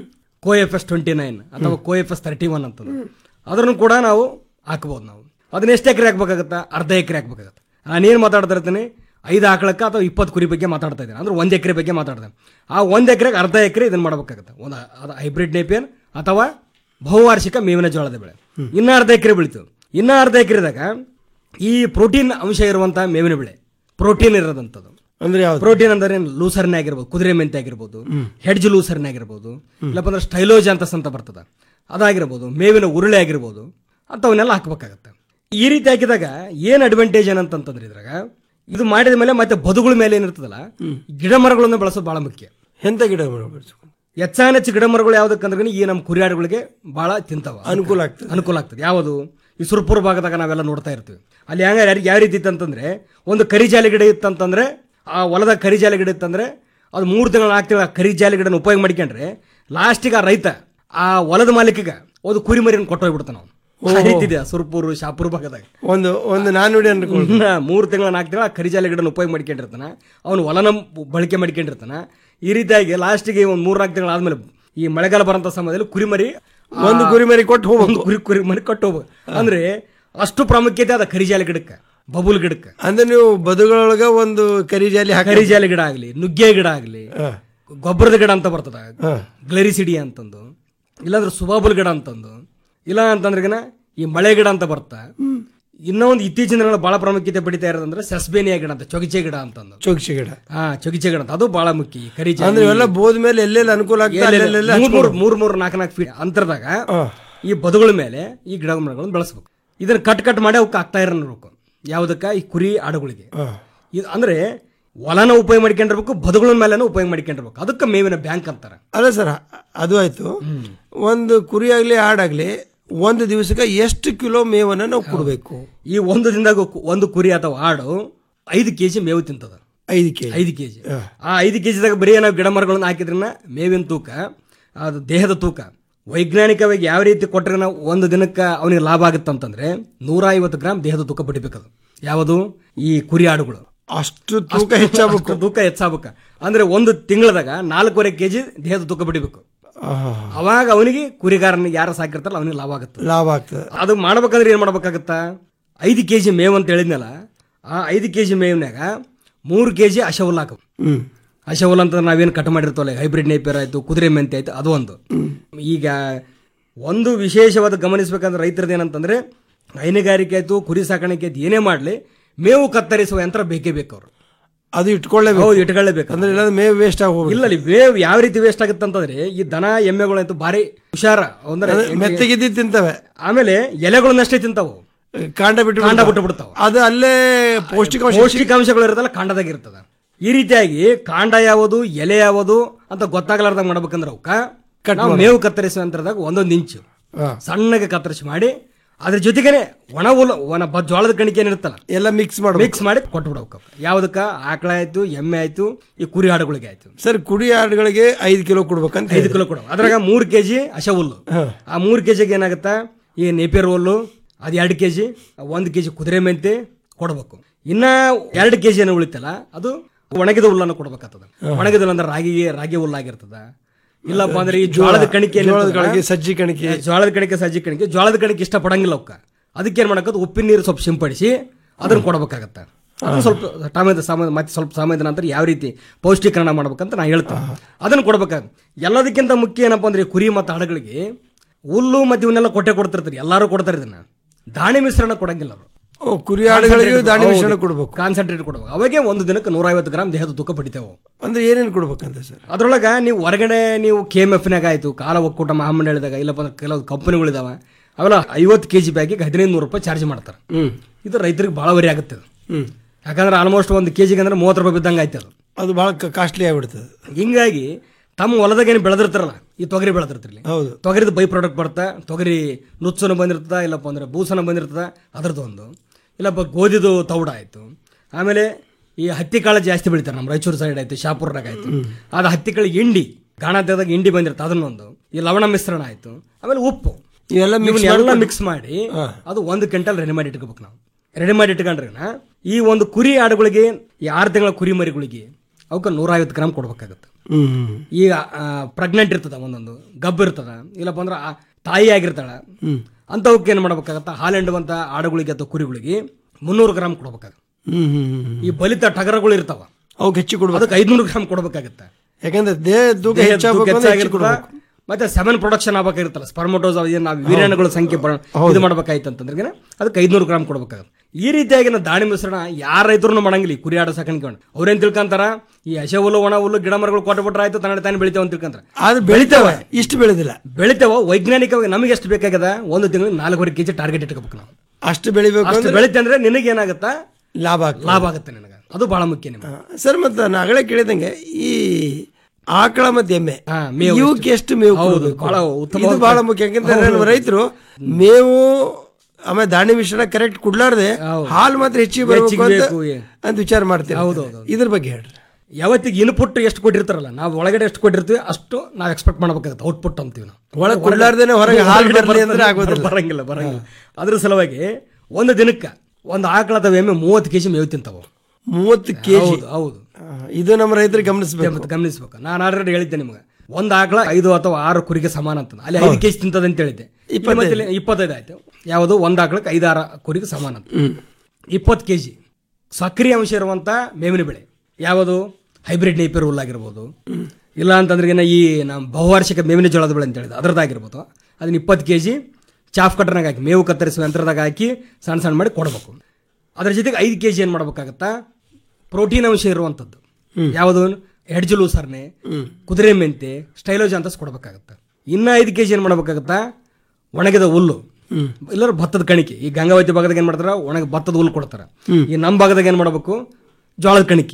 CO F S twenty nine ಅಥವಾ CO F S thirty one ಅಂತ ಅದನ್ನು ಕೂಡ ನಾವು ಹಾಕ್ಬೋದು ನಾವು ಅದನ್ನ ಎಷ್ಟು ಎಕರೆ ಹಾಕ್ಬೇಕಾಗತ್ತ ಅರ್ಧ ಎಕರೆ ಹಾಕ್ಬೇಕಾಗತ್ತೆ ನಾನೇನು ಮಾತಾಡ್ತಾ ಇರ್ತೀನಿ ಐದು ಆಕಳಕ್ಕೆ ಅಥವಾ ಇಪ್ಪತ್ತು ಕುರಿ ಬಗ್ಗೆ ಮಾತಾಡ್ತಾ ಇದ್ದೀನಿ ಅಂದ್ರೆ ಒಂದು ಎಕರೆ ಬಗ್ಗೆ ಮಾತಾಡ್ತೇನೆ ಆ ಒಂದು ಎಕರೆಗೆ ಅರ್ಧ ಎಕರೆ ಇದನ್ನ ಮಾಡಬೇಕಾಗತ್ತೆ ಒಂದು ಅದು ಹೈಬ್ರಿಡ್ ನೇಪಿಯನ್ ಅಥವಾ ಬಹುವಾರ್ಷಿಕ ಮೇವಿನ ಜೋಳದ ಬೆಳೆ ಇನ್ನ ಅರ್ಧ ಎಕರೆ ಬೆಳಿತು ಇನ್ನ ಅರ್ಧ ಎಕರೆದಾಗ ಈ ಪ್ರೋಟೀನ್ ಅಂಶ ಇರುವಂತಹ ಮೇವಿನ ಬೆಳೆ ಪ್ರೋಟೀನ್ ಇರೋದಂಥದ್ದು ಅಂದ್ರೆ ಯಾವ್ದು ಪ್ರೋಟೀನ್ ಅಂದ್ರೆ ಲೂಸರ್ನೆ ಆಗಿರ್ಬೋದು ಕುದುರೆ ಮೆಂತೆ ಆಗಿರ್ಬೋದು ಹೆಡ್ಜ್ ಲೂಸರ್ನೆ ಆಗಿರ್ಬೋದು ಇಲ್ಲಪ್ಪ ಅಂದ್ರೆ ಸ್ಟೈಲೋಜ್ ಅಂತ ಅಂತ ಬರ್ತದ ಅದಾಗಿರ್ಬೋದು ಮೇವಿನ ಉರುಳೆ ಆಗಿರ್ಬೋದು ಅಂಥವನ್ನೆಲ್ಲ ಹಾಕ್ಬೇಕಾಗತ್ತೆ ಈ ರೀತಿ ಹಾಕಿದಾಗ ಏನ್ ಅಡ್ವಾಂಟೇಜ್ ಏನಂತಂತಂದ್ರೆ ಇದ್ರಾಗ ಇದು ಮಾಡಿದ ಮೇಲೆ ಮತ್ತೆ ಬದುಗಳ ಮೇಲೆ ಏನಿರ್ತದಲ್ಲ ಗಿಡ ಮರಗಳನ್ನು ಬಳಸೋದು ಬಹಳ ಮುಖ್ಯ ಎಂತ ಗಿಡ ಹೆಚ್ಚಾನೆಚ್ಚು ಗಿಡ ಮರಗಳು ಯಾವ್ದಕ್ಕಂದ್ರೆ ಈ ನಮ್ಮ ಕುರಿಯಾಡುಗಳಿಗೆ ಬಹಳ ತಿಂತಾವ ಅನುಕೂಲ ಆಗ್ತದೆ. ಅನುಕೂಲ ಆಗ್ತದೆ ಯಾವುದು ಈ ಸುರ್ಪುರ ಭಾಗದಾಗ ನಾವೆಲ್ಲ ನೋಡ್ತಾ ಇರ್ತೀವಿ ಅಲ್ಲಿ ಹೆಂಗ ಯಾರಿಗೆ ಯಾವ ರೀತಿ ಇತ್ತಂತಂದ್ರೆ ಒಂದು ಕರಿಜಾಲಿ ಗಿಡ ಇತ್ತಂತಂದ್ರೆ ಆ ಹೊಲದ ಕರಿಜಾಲಿ ಗಿಡ ಇತ್ತಂದ್ರೆ ಅದು ಮೂರು ತಿಂಗಳು ನಾಲ್ಕು ತಿಂಗಳ ಕರಿಜಾಲಿ ಗಿಡನ ಉಪಯೋಗ ಮಾಡ್ಕೊಂಡ್ರೆ ಲಾಸ್ಟಿಗೆ ಆ ರೈತ ಆ ಹೊಲದ ಮಾಲೀಕಿಗ ಒಂದು ಕುರಿ ಮರಿಯನ್ನು ಕೊಟ್ಟೋಗ್ಬಿಡ್ತಾನ ನಾವು ಇದೆ ಸುರ್ಪುರ್ ಶಾಪುರ್ ಭಾಗದಾಗ ಒಂದು ಒಂದು ನಾನುಡಿ ಅನ್ಕೊಂಡು ಇನ್ನ ಮೂರು ತಿಂಗಳ ನಾಲ್ಕು ತಿಂಗಳ ಕರಿಜಾಲಿ ಗಿಡನ ಉಪಯೋಗ ಮಾಡ್ಕೊಂಡಿರ್ತಾನ ಅವನು ಹೊಲನ ಬಳಕೆ ಮಾಡ್ಕೊಂಡಿರ್ತಾನ ಈ ರೀತಿಯಾಗಿ ಲಾಸ್ಟಿಗೆ ಒಂದು ಮೂರ್ ನಾಲ್ಕು ತಿಂಗಳು ಆದ್ಮೇಲೆ ಈ ಮಳೆಗಾಲ ಬರೋಂಥ ಸಮಯದಲ್ಲಿ ಕುರಿಮರಿ ಆ, ಒಂದು ಕುರಿಮರಿ ಕೊಟ್ಟು ಹೋಗ್ಬೇಕು. ಒಂದು ಕುರಿ ಕುರಿ ಮರಿ ಕೊಟ್ಟು ಹೋಗ್ಬೇಕು ಅಂದ್ರೆ ಅಷ್ಟು ಪ್ರಾಮುಖ್ಯತೆ ಅದ ಕರಿಜಾಲಿ ಗಿಡಕ್ಕೆ ಬಬುಲ್ ಗಿಡಕ್ಕೆ ಅಂದ್ರೆ ನೀವು ಬದುಗಳೊಳಗ ಒಂದು ಕರಿಜಾಲಿ ಹಾಕಿ ಕರಿಜಾಲಿ ಗಿಡ ಆಗ್ಲಿ ನುಗ್ಗೆ ಗಿಡ ಆಗ್ಲಿ ಗೊಬ್ಬರದ ಗಿಡ ಅಂತ ಬರ್ತದ ಗ್ಲರಿಸಿಡಿ ಅಂತಂದು ಇಲ್ಲಾಂದ್ರೆ ಸುಬಾಬುಲ್ ಗಿಡ ಅಂತಂದು ಇಲ್ಲ ಅಂತಂದ್ರೆಗನ ಈ ಮಳೆ ಗಿಡ ಅಂತ ಬರ್ತಾ ಇನ್ನೂ ಒಂದು ಇತ್ತೀಚಿನ ದಿನಗಳಲ್ಲಿ ಬಹಳ ಪ್ರಾಮುಖ್ಯತೆ ಪಡಿತಾ ಇರೋದಂದ್ರೆ ಸಸ್ಬೇನಿಯಾ ಗಿಡ ಅಂತ ಚೊಗಿಚೆ ಗಿಡ ಅಂತಂದು ಚೊಗಿಸಿ ಗಿಡ ಹಾ ಚೊಗಿಚೆ ಗಿಡ ಅಂತ ಅದು ಬಹಳ ಮುಖ್ಯ ಈ ಕರಿಜಾಲಿ ಅಂದ್ರೆ ಇವೆಲ್ಲ ಬೋದ ಮೇಲೆ ಎಲ್ಲೆಲ್ಲಿ ಅನುಕೂಲ ಆಗ್ತದೆ ಅಲ್ಲೆಲ್ಲ ಮೂರ್ ಮೂರ್ ಮೂರ್ ಮೂರ್ ನಾಲ್ಕು ನಾಲ್ಕು ಫೀಟ್ ಅಂತರದಾಗ ಈ ಬದುಗಳ ಮೇಲೆ ಈ ಗಿಡ ಮರಗಳನ್ನು ಬೆಳೆಸ್ಬೇಕು ಇದನ್ನ ಕಟ್ ಕಟ್ ಮಾಡಿ ಅವಕ್ಕೆ ಆಗ್ತಾ ಇರಬೇಕು ಯಾವ್ದಕ್ಕ ಈ ಕುರಿ ಆಡುಗಳಿಗೆ ಇದು ಅಂದ್ರೆ ಹೊಲನ ಉಪಯೋಗ ಮಾಡ್ಕೊಂಡಿರ್ಬೇಕು ಬದುಗಳ ಮೇಲೆನೂ ಉಪಯೋಗ ಮಾಡ್ಕೊಂಡಿರ್ಬೇಕು ಅದಕ್ಕೆ ಮೇವಿನ ಬ್ಯಾಂಕ್ ಅಂತಾರೆ ಅಲ್ಲ ಸರ್ ಅದು ಆಯ್ತು ಒಂದು ಕುರಿ ಆಗ್ಲಿ ಆಡಾಗ್ಲಿ ಒಂದು ದಿವಸಕ್ಕೆ ಎಷ್ಟು ಕಿಲೋ ಮೇವನ್ನ ನಾವು ಕೊಡಬೇಕು ಈ ಒಂದು ದಿನದಾಗ ಕು- ಒಂದು ಕುರಿ ಅಥವಾ ಆಡು ಐದು ಕೆಜಿ ಮೇವು ತಿಂತದ ಐದು ಕೆಜಿ ಐದು ಕೆಜಿ ಆ ಐದು ಕೆಜಿದಾಗ ಬರೀ ನಾವು ಗಿಡ ಮರಗಳನ್ನು ಹಾಕಿದ್ರನ್ನ ಮೇವಿನ ತೂಕ ಅದು ದೇಹದ ತೂಕ ವೈಜ್ಞಾನಿಕವಾಗಿ ಯಾವ ರೀತಿ ಕೊಟ್ಟರೆ ನಾವು ಒಂದು ದಿನಕ್ಕೆ ಅವನಿಗೆ ಲಾಭ ಆಗುತ್ತೆ ಅಂತಂದ್ರೆ ನೂರ ಐವತ್ತು ಗ್ರಾಮ್ ದೇಹದ ತೂಕ ಬಿಡಬೇಕದು ಯಾವುದು ಈ ಕುರಿ ಆಡುಗಳು ಅಷ್ಟು ತೂಕ ಹೆಚ್ಚಾಗಬೇಕು ಅಷ್ಟು ತೂಕ ಹೆಚ್ಚಾಗಬೇಕು ಅಂದ್ರೆ ಒಂದು ತಿಂಗಳದಾಗ ನಾಲ್ಕೂವರೆ ಕೆಜಿ ದೇಹದ ತೂಕ ಬಿಡಬೇಕು ಅವಾಗ ಅವನಿಗೆ ಕುರಿಗಾರನಿಗೆ ಯಾರು ಸಾಕಿರ್ತಾರಲ್ಲ ಅವನಿಗೆ ಲಾಭ ಆಗುತ್ತೆ ಲಾಭ ಆಗ್ತದೆ ಅದು ಮಾಡ್ಬೇಕಂದ್ರೆ ಏನ್ ಮಾಡ್ಬೇಕಾಗತ್ತ ಐದು ಕೆಜಿ ಮೇವು ಅಂತ ಹೇಳಿದ್ನಲ್ಲ ಆ ಐದು ಕೆಜಿ ಮೇವಿನಾಗ ಮೂರು ಕೆಜಿ ಅಶವುಲ್ ಹಾಕ ಹ್ಮ್ ಅಶವುಲ್ ಅಂತ ನಾವೇನು ಕಟ್ ಮಾಡಿರ್ತವಲ್ಲ ಹೈಬ್ರಿಡ್ ನೇಪಿಯರ್ ಆಯ್ತು ಕುದುರೆ ಮೆಂತೆ ಆಯ್ತು ಅದು ಒಂದು ಈಗ ಒಂದು ವಿಶೇಷವಾದ ಗಮನಿಸಬೇಕಂದ್ರೆ ರೈತರದ್ದು ಏನಂತಂದ್ರೆ ಹೈನುಗಾರಿಕೆ ಆಯ್ತು ಕುರಿ ಸಾಕಾಣಿಕೆ ಆಯ್ತು ಏನೇ ಮಾಡಲಿ ಮೇವು ಕತ್ತರಿಸುವ ಯಂತ್ರ ಬೇಕೇ ಬೇಕು ಅವರು ಅದು ಇಟ್ಕೊಳ್ಳೇಬೇಕು ಹೌದು ಇಟ್ಕೊಳ್ಳೇಬೇಕು ಅಂದ್ರೆ ಇಲ್ಲಾಂದ್ರೆ ಮೇವು ವೇಸ್ಟ್ ಆಗಿ ಹೋಗ್ಬಿಡುತ್ತೆ. ಇಲ್ಲ ಅಲ್ಲಿ ವೇವ್ ಯಾವ ರೀತಿ ವೇಸ್ಟ್ ಆಗುತ್ತೆ ಅಂತಂದ್ರೆ ಈ ದನ ಎಮ್ಮೆಗಳಂತೂ ಭಾರಿ ಹುಷಾರ ಅಂದ್ರೆ ಅದು ಮೆತ್ತಗಿದ್ದು ತಿಂತವೆ ಆಮೇಲೆ ಎಲೆಗಳನ್ನಷ್ಟೇ ತಿಂತಾವು ಕಾಂಡ ಬಿಟ್ಟು ಕಾಂಡ ಬಿಟ್ಟು ಬಿಡ್ತಾವ ಅದು ಅಲ್ಲೇ ಪೌಷ್ಟಿಕಾಂಶ ಪೌಷ್ಟಿಕಾಂಶಗಳು ಇರೋದಲ್ಲ ಕಾಂಡದಾಗ ಇರ್ತದ ಈ ರೀತಿಯಾಗಿ ಕಾಂಡ ಯಾವುದು ಎಲೆ ಯಾವುದು ಅಂತ ಗೊತ್ತಾಗಲಾರ್ದಾಗ ಮಾಡ್ಬೇಕಂದ್ರೆ ಅವಕ್ಕ ನಾವು ಮೇವು ಕತ್ತರಿಸುವ ಯಂತ್ರದಾಗ ಒಂದೊಂದು ಇಂಚು ಸಣ್ಣಗೆ ಕತ್ತರಿಸಿ ಮಾಡಿ ಅದ್ರ ಜೊತೆಗೇನೆ ಒಣ ಹುಲ್ಲು ಒಣ ಬ- ಜೋಳದ ಕಣಿಕೆ ಏನಿರುತ್ತಲ್ಲ ಎಲ್ಲ ಮಿಕ್ಸ್ ಮಾಡಿ ಮಿಕ್ಸ್ ಮಾಡಿ ಕೊಟ್ಬಿಡಬೇಕು ಯಾವ್ದಕ್ಕ ಆಕಳ ಆಯ್ತು ಎಮ್ಮೆ ಆಯ್ತು ಈ ಕುರಿ ಆಡುಗಳಿಗೆ ಆಯ್ತು ಸರ್ ಕುಡಿ ಆಡುಗಳಿಗೆ ಐದು ಕಿಲೋ ಕೊಡ್ಬೇಕಂತ ಐದು ಕಿಲೋ ಕೊಡ ಅದ್ರಾಗ ಮೂರು ಕೆಜಿ ಹಸ ಹುಲ್ಲು ಆ ಮೂರು ಕೆಜಿಗೆ ಏನಾಗುತ್ತಾ ಈ ನೇಪಿಯರ್ ಹುಲ್ಲು ಅದು ಎರಡು ಕೆಜಿ ಒಂದು ಕೆಜಿ ಕುದುರೆ ಮೆಂತೆ ಕೊಡ್ಬೇಕು ಇನ್ನ ಎರಡು ಕೆಜಿ ಏನೋ ಉಳಿತಲ್ಲ ಅದು ಒಣಗಿದ ಹುಲ್ಲನ್ನು ಕೊಡ್ಬೇಕಾಗ್ತದ ಒಣಗಿದ ಹುಲ್ಲು ಅಂದ್ರೆ ರಾಗಿ ರಾಗಿ ಹುಲ್ಲಾಗಿರ್ತದ ಇಲ್ಲಪ್ಪ ಅಂದ್ರೆ ಈ ಜೋಳದ ಕಣಿಕೆ ಏನಿರ್ತದಲ್ಲ, ಜೋಳದ ಕಣಿಕೆ, ಸಜ್ಜಿ ಕಣಿಕೆ. ಜೋಳದ ಕಣಿಕೆ ಸಜ್ಜಿ ಕಣಿಕೆ ಜೋಳದ ಕಣಿಕೆ ಇಷ್ಟ ಪಡಂಗಿಲ್ಲ ಅವಕ್ಕ ಅದಕ್ಕೆ ಏನ್ ಮಾಡಬೇಕು ಉಪ್ಪಿನ ನೀರು ಸ್ವಲ್ಪ ಸಿಂಪಡಿಸಿ ಅದನ್ನ ಕೊಡಬೇಕಾಗತ್ತ ಅದನ್ನ ಸ್ವಲ್ಪ ಸಮಯದ ಸಮಯ ಮತ್ತೆ ಸ್ವಲ್ಪ ಸಮಯದ ನಂತರ ಯಾವ ರೀತಿ ಪೌಷ್ಟಿಕರಣ ಮಾಡ್ಬೇಕಂತ ನಾ ಹೇಳ್ತೇನೆ ಅದನ್ನ ಕೊಡ್ಬೇಕಾಗ ಎಲ್ಲದಕ್ಕಿಂತ ಮುಖ್ಯ ಏನಪ್ಪಾ ಅಂದ್ರೆ ಈ ಕುರಿ ಮತ್ತು ಹಡಗಳಿಗೆ ಹುಲ್ಲು ಮತ್ತೆ ಇವನ್ನೆಲ್ಲ ಕೊಟ್ಟೆ ಕೊಡ್ತಿರ್ತಾರೆ ಎಲ್ಲಾರು ಕೊಡ್ತಾರೆ ಇದನ್ನ ದಾಣಿ ಮಿಶ್ರಣ ಕೊಡಂಗಿಲ್ಲ ಅವರು ಓ, ಕುರಿ ಆಡುಗಳಿಗೂ ದಾಣಿ ಮಿಶ್ರಣ ಕೊಡ್ಬೇಕು ಕಾನ್ಸಂಟ್ರೇಟ್ ಕೊಡ್ಬೇಕು ಅವಾಗೆ ಒಂದು ದಿನಕ್ಕೆ ನೂರೈವತ್ತು ಗ್ರಾಮ್ ದೇಹದ ತೂಕ ಪಡಿತೇವೆ ಅಂದ್ರೆ ಏನೇನು ಕೊಡ್ಬೇಕಂತ ಸರ್ ಅದ್ರೊಳಗ ನೀವು ಹೊರಗಡೆ ನೀವು ಕೆ ಎಮ್ ಎಫ್ನಾಗ ಆಯ್ತು ಕಾಲ ಒಕ್ಕೂಟ ಮಹಾಮಂಡಳಿದಾಗ ಇಲ್ಲಪ್ಪ ಅಂದ್ರೆ ಕೆಲವು ಕಂಪನಿಗಳಿದಾವ ಅವೆಲ್ಲ ಐವತ್ತು ಕೆ ಜಿ ಬ್ಯಾಗಿಗೆ ಹದಿನೈದು ನೂರು ರೂಪಾಯಿ ಚಾರ್ಜ್ ಮಾಡ್ತಾರೆ ಹ್ಮ್ ಇದು ರೈತರಿಗೆ ಭಾಳ ವರಿ ಆಗುತ್ತೆ ಅದು ಹ್ಮ್ ಯಾಕಂದ್ರೆ ಆಲ್ಮೋಸ್ಟ್ ಒಂದು ಕೆ ಜಿಗೆ ಅಂದ್ರೆ ಮೂವತ್ತು ರೂಪಾಯಿ ಬಿದ್ದಂಗೆ ಆಯ್ತು ಅದು ಅದು ಬಹಳ ಕಾಸ್ಟ್ಲಿ ಆಗ್ಬಿಡ್ತದೆ ಹಿಂಗಾಗಿ ತಮ್ಮ ಹೊಲದಾಗ ಏನು ಬೆಳೆದಿರ್ತಾರಲ್ಲ ಈ ತೊಗರಿ ಬೆಳೆದಿರ್ತಿರ್ಲಿ ಹೌದು ತೊಗರಿದ ಬೈ ಪ್ರಾಡಕ್ಟ್ ಬರ್ತಾ ತೊಗರಿ ನುಚ್ಚನ ಬಂದಿರ್ತದ ಇಲ್ಲಪ್ಪ ಅಂದ್ರೆ ಬೂಸನ ಬಂದಿರ್ತದ ಅದ್ರದ್ದು ಒಂದು ಇಲ್ಲಪ್ಪ ಗೋಧಿದು ತೌಡ ಆಯ್ತು ಆಮೇಲೆ ಈ ಹತ್ತಿ ಕಾಳು ಜಾಸ್ತಿ ಬೆಳಿತಾರೆ ನಮ್ಮ ರಾಯಚೂರು ಸೈಡ್ ಆಯ್ತು ಶಾಪುರ್ನಾಗ ಆಯ್ತು ಅದು ಹತ್ತಿ ಕಾಳು ಹಿಂಡಿ ಗಾಣಾದಾಗ ಹಿಂಡಿ ಬಂದಿರುತ್ತೆ ಅದನ್ನೊಂದು ಈ ಲವಣ ಮಿಶ್ರಣ ಆಯ್ತು ಆಮೇಲೆ ಉಪ್ಪು ಇವೆಲ್ಲ mix ಇವನ್ನೆಲ್ಲ ಮಾಡ್ಕೊಂಡು- ಮಿಕ್ಸ್ ಮಾಡಿ ಅದು ಒಂದು ಕ್ವಿಂಟಲ್ ರೆಡಿ ಮಾಡಿ ಇಟ್ಕೋಬೇಕು ನಾವು ರೆಡಿ ಮಾಡಿ ಇಟ್ಕೊಂಡ್ರೆ ಈ ಒಂದು ಕುರಿ ಆಡುಗಳಿಗೆ ಈ ಆರು ತಿಂಗಳ ಕುರಿ ಮರಿಗಳಿಗೆ ಅವಕ್ಕೆ ನೂರೈವತ್ತು ಗ್ರಾಮ್ ಕೊಡ್ಬೇಕಾಗುತ್ತೆ ಹ್ಮ್ ಈಗ ಪ್ರೆಗ್ನೆಂಟ್ ಇರ್ತದ ಒಂದೊಂದು ಗಬ್ಬು ಇರ್ತದ ಇಲ್ಲಪ್ಪ ಅಂದ್ರೆ ಆ ತಾಯಿ ಆಗಿರ್ತಾಳ ಹ್ಮ್ ಅಂತವಕ್ಕೆ ಏನು ಮಾಡ್ಬೇಕಾಗತ್ತ ಹಾಲೆಂಡುವಂತ ಆಡುಗಳಿಗೆ ಅಥವಾ ಕುರಿಗಳಿಗೆ ಮುನ್ನೂರು ಗ್ರಾಮ್ ಕೊಡ್ಬೇಕಾಗತ್ತೆ ಹ್ಮ್ ಹ್ಮ್ ಹ್ಮ್ ಈ ಬಲಿತ ಟಗರಗಳು ಇರ್ತಾವ ಅವಕ್ಕೆ ಹೆಚ್ಚು ಕೊಡ್ಬೇಕು ಅದಕ್ಕೆ ಐದ್ನೂರು ಗ್ರಾಮ್ ಕೊಡ್ಬೇಕಾಗತ್ತೆ ಯಾಕಂದ್ರೆ ದೇಹ ತೂಕ ದೇಹದ ಹೆಚ್ಚಾಗಬೇಕು ತೂಕ ಅಂದ್ರೆ ಹೆಚ್ಚು ಹೆಚ್ಚಾಗಿರ್ತದ. ಕೊಡ್ಬೇಕು ಮತ್ತೆ ಸೆವೆನ್ ಪ್ರೊಡಕ್ಷನ್ ಆಗ್ಬೇಕಾಗಿರ್ತಲ್ಲ ಸ್ಪರ್ಮೋಟೋಸ್ ಏನು ನಾವು ವೀರ್ಯಾಣುಗಳ ಸಂಖ್ಯೆ ಬ- ಇದು ಮಾಡ್ಬೇಕಾಯ್ತು ಅಂತಂದ್ರೆ ಅದಕ್ಕೆ ಐದ್ನೂರು ಗ್ರಾಮ್ ಕೊಡ್ಬೇಕಾಗುತ್ತೆ ಈ ರೀತಿಯಾಗಿ ನಾವು ದಾಣಿ ಮಿಶ್ರಣ ಯಾರ ರೈತರು ಮಾಡಂಗಿಲ್ಲ ಈ ಕುರಿ ಆಡ ಸಾಕಾಣಿಕೆ ಅವ್ರೇನ್ ತಿಳ್ಕೊಂತಾರ ಈ ಹಸೆ ಹುಲ್ಲು ಒಣ ಹುಲ್ಲು ಗಿಡ ಮರಗಳು ಕೊಟ್ಟು ಬಿಟ್ರೆ ಆಯ್ತು ತನ್ನ ತಾನೇ ಬೆಳಿತಾವ ಅಂತ ತಿಳ್ಕೊಂತಾರ ಆದ್ರೆ ಬೆಳಿತಾವ ಇಷ್ಟು ಬೆಳೆದಿಲ್ಲ ಬೆಳಿತೇವ ವೈಜ್ಞಾನಿಕವಾಗಿ ನಮಗೆ ಎಷ್ಟು ಬೇಕಾಗದ ಒಂದು ತಿಂಗಳು ನಾಲ್ಕೂವರೆ ಕೆಜಿ ಟಾರ್ಗೆಟ್ ಇಟ್ಕೋಬೇಕು ನಾವು ಅಷ್ಟು ಬೆಳಿಬೇಕು ಅಷ್ಟು ಅಂದ್ರೆ ಬೆಳಿತೆ ಅಂದ್ರೆ ನಿನಗೆ ಏನಾಗತ್ತ ಲಾಭ ಆಗ್ತದೆ ಲಾಭ ಆಗುತ್ತೆ ನಿನಗೆ ಅದು ಬಹಳ ಮುಖ್ಯ ನಿಮ್ಗೆ ಸರ್ ಮತ್ತೆ ನಾನು ಆಗಲೇ ಕೇಳಿದಂಗೆ ಈ ಆಕಳ ಮತ್ತೆ ಎಮ್ಮೆ ಮೇವು ಇವಕ್ಕೆ ಎಷ್ಟು ಮೇವು ಹೌದು, ಕೊಡ್ಬೇಕು? ಬಹಳ ಉತ್ತಮವಾದ ಇದು ಬಹಳ ಮುಖ್ಯ ಯಾಕಂದ್ರೆ ನಮ್ಮ ರೈತರು ಮೇವು ಆಮೇಲೆ ದಾಣಿ ಮಿಶ್ರಣ ಕರೆಕ್ಟ್ ಕುಡ್ಲಾರ್ದೆ ಹಾಲು ಮಾತ್ರ ಹೆಚ್ಚಿಗೆ ಬರಬೇಕು ಹೆಚ್ಚಿಗೆ ಅಂತ ಬೇಕು, ಏ. ಅಂತ ವಿಚಾರ ಮಾಡ್ತೀವಿ ಹೌದು, ಹೌದು. ಇದ್ರ ಬಗ್ಗೆ ಹೇಳ್ರಿ ಯಾವತ್ತಿಗೆ ಇನ್ಪುಟ್ ಎಷ್ಟು ಕೊಟ್ಟಿರ್ತಾರಲ್ಲ ನಾವು ಒಳಗಡೆ ಎಷ್ಟು ಕೊಟ್ಟಿರ್ತೀವಿ ಅಷ್ಟು ನಾವು ಎಕ್ಸ್ಪೆಕ್ಟ್ ಮಾಡ್ಬೇಕಾಗುತ್ತೆ ಔಟ್ಪುಟ್ ಅಂತೀವಿ ನಾವು ಒಳಗ್ ಕೊಡ್ಲಾರ್ದೇನೆ ಹೊರಗೆ ಹಾಲು ಹೊರಗಡೆ ಬರ್ಲಿ ಅಂದ್ರೆ ಬರ್ತದೆ, ಆಗೋದಿಲ್ಲ. ಬರಂಗಿಲ್ಲ ಬರಂಗಿಲ್ಲ ಅದ್ರ ಸಲುವಾಗಿ ಒಂದು ದಿನಕ್ಕೆ ಒಂದು ಆಕಳ ಅಥವಾ ಎಮ್ಮೆ ಮೂವತ್ತು ಕೆಜಿ ಮೇವು ತಿಂತಾವ ಮೂವತ್ತು ಕೆಜಿ ಹೌದು ಹೌದು ಇದು ನಮ್ಮ ರೈತರಿಗೆ ಗಮನಿಸಬೇಕು ಮತ್ತೆ ಗಮನಿಸ್ಬೇಕು ನಾನು ಆಲ್ರೆಡಿ ಹೇಳಿದ್ದೆ ನಿಮ್ಗೆ ಒಂದು ಆಕಳ ಐದು ಅಥವಾ ಆರು ಕುರಿಗೆ ಸಮಾನ ಅಂತ ಅಲ್ಲಿ ಐದು ಕೆಜಿ ತಿಂತದ ಅಂತ ಹೇಳಿದ್ದೆ ಇಲ್ಲಿ ಮತ್ತೆ ಇಲ್ಲಿ ಇಪ್ಪತ್ತೈದು ಆಯ್ತು ಯಾವುದು ಒಂದು ಆಕಳಕ್ಕೆ ಐದಾರು ಕುರಿಗೆ ಸಮಾನ ಅಂತ ಇಪ್ಪತ್ತು ಕೆ ಜಿ ಸಕ್ರಿಯ ಅಂಶ ಇರುವಂತ ಮೇವಿನ ಬೆಳೆ ಯಾವುದು ಹೈಬ್ರಿಡ್ ನೇಪಿಯರ್ ಹುಲ್ಲಾಗಿರ್ಬೋದು ಇಲ್ಲ ಅಂತಂದ್ರೆ ಏನ ಈ ನಮ್ಮ ಬಹುವಾರ್ಷಿಕ ಮೇವಿನ ಜೋಳದ ಬೆಳೆ ಅಂತ ಹೇಳಿದ ಅದರದ್ದಾಗಿರ್ಬೋದು ಅದನ್ನ ಇಪ್ಪತ್ತು ಕೆ ಜಿ ಚಾಫ್ ಕಟ್ಟರ್ನಾಗ ಹಾಕಿ ಮೇವು ಕತ್ತರಿಸುವ ಯಂತ್ರದಾಗ ಹಾಕಿ ಸಣ್ಣ ಸಣ್ಣ ಮಾಡಿ ಕೊಡಬೇಕು ಅದ್ರ ಜೊತೆಗೆ ಐದು ಕೆ ಜಿ ಏನು ಮಾಡ್ಬೇಕಾಗತ್ತಾ ಪ್ರೋಟೀನ್ ಅಂಶ ಇರುವಂಥದ್ದು ಯಾವುದು ಹೆಡ್ಜ್ ಲೂಸರ್ನೆ ಕುದುರೆ ಮೆಂತೆ ಸ್ಟೈಲೋಜ್ ಅಂತ ಕೊಡ್ಬೇಕಾಗತ್ತೆ ಇನ್ನ ಐದು ಕೆ ಜಿ ಏನು ಮಾಡ್ಬೇಕಾಗತ್ತಾ ಒಣಗಿದ ಹುಲ್ಲು ಇಲ್ಲರ ಭತ್ತದ ಕಣಿಕೆ ಈ ಗಂಗಾವತಿ ಭಾಗದಾಗ ಏನು ಮಾಡ್ತಾರ ಒಣಗ ಭತ್ತದ ಹುಲ್ಲು ಕೊಡ್ತಾರ ಈ ನಮ್ಮ ಭಾಗದಾಗ ಏನು ಮಾಡಬೇಕು ಜೋಳದ ಕಣಿಕೆ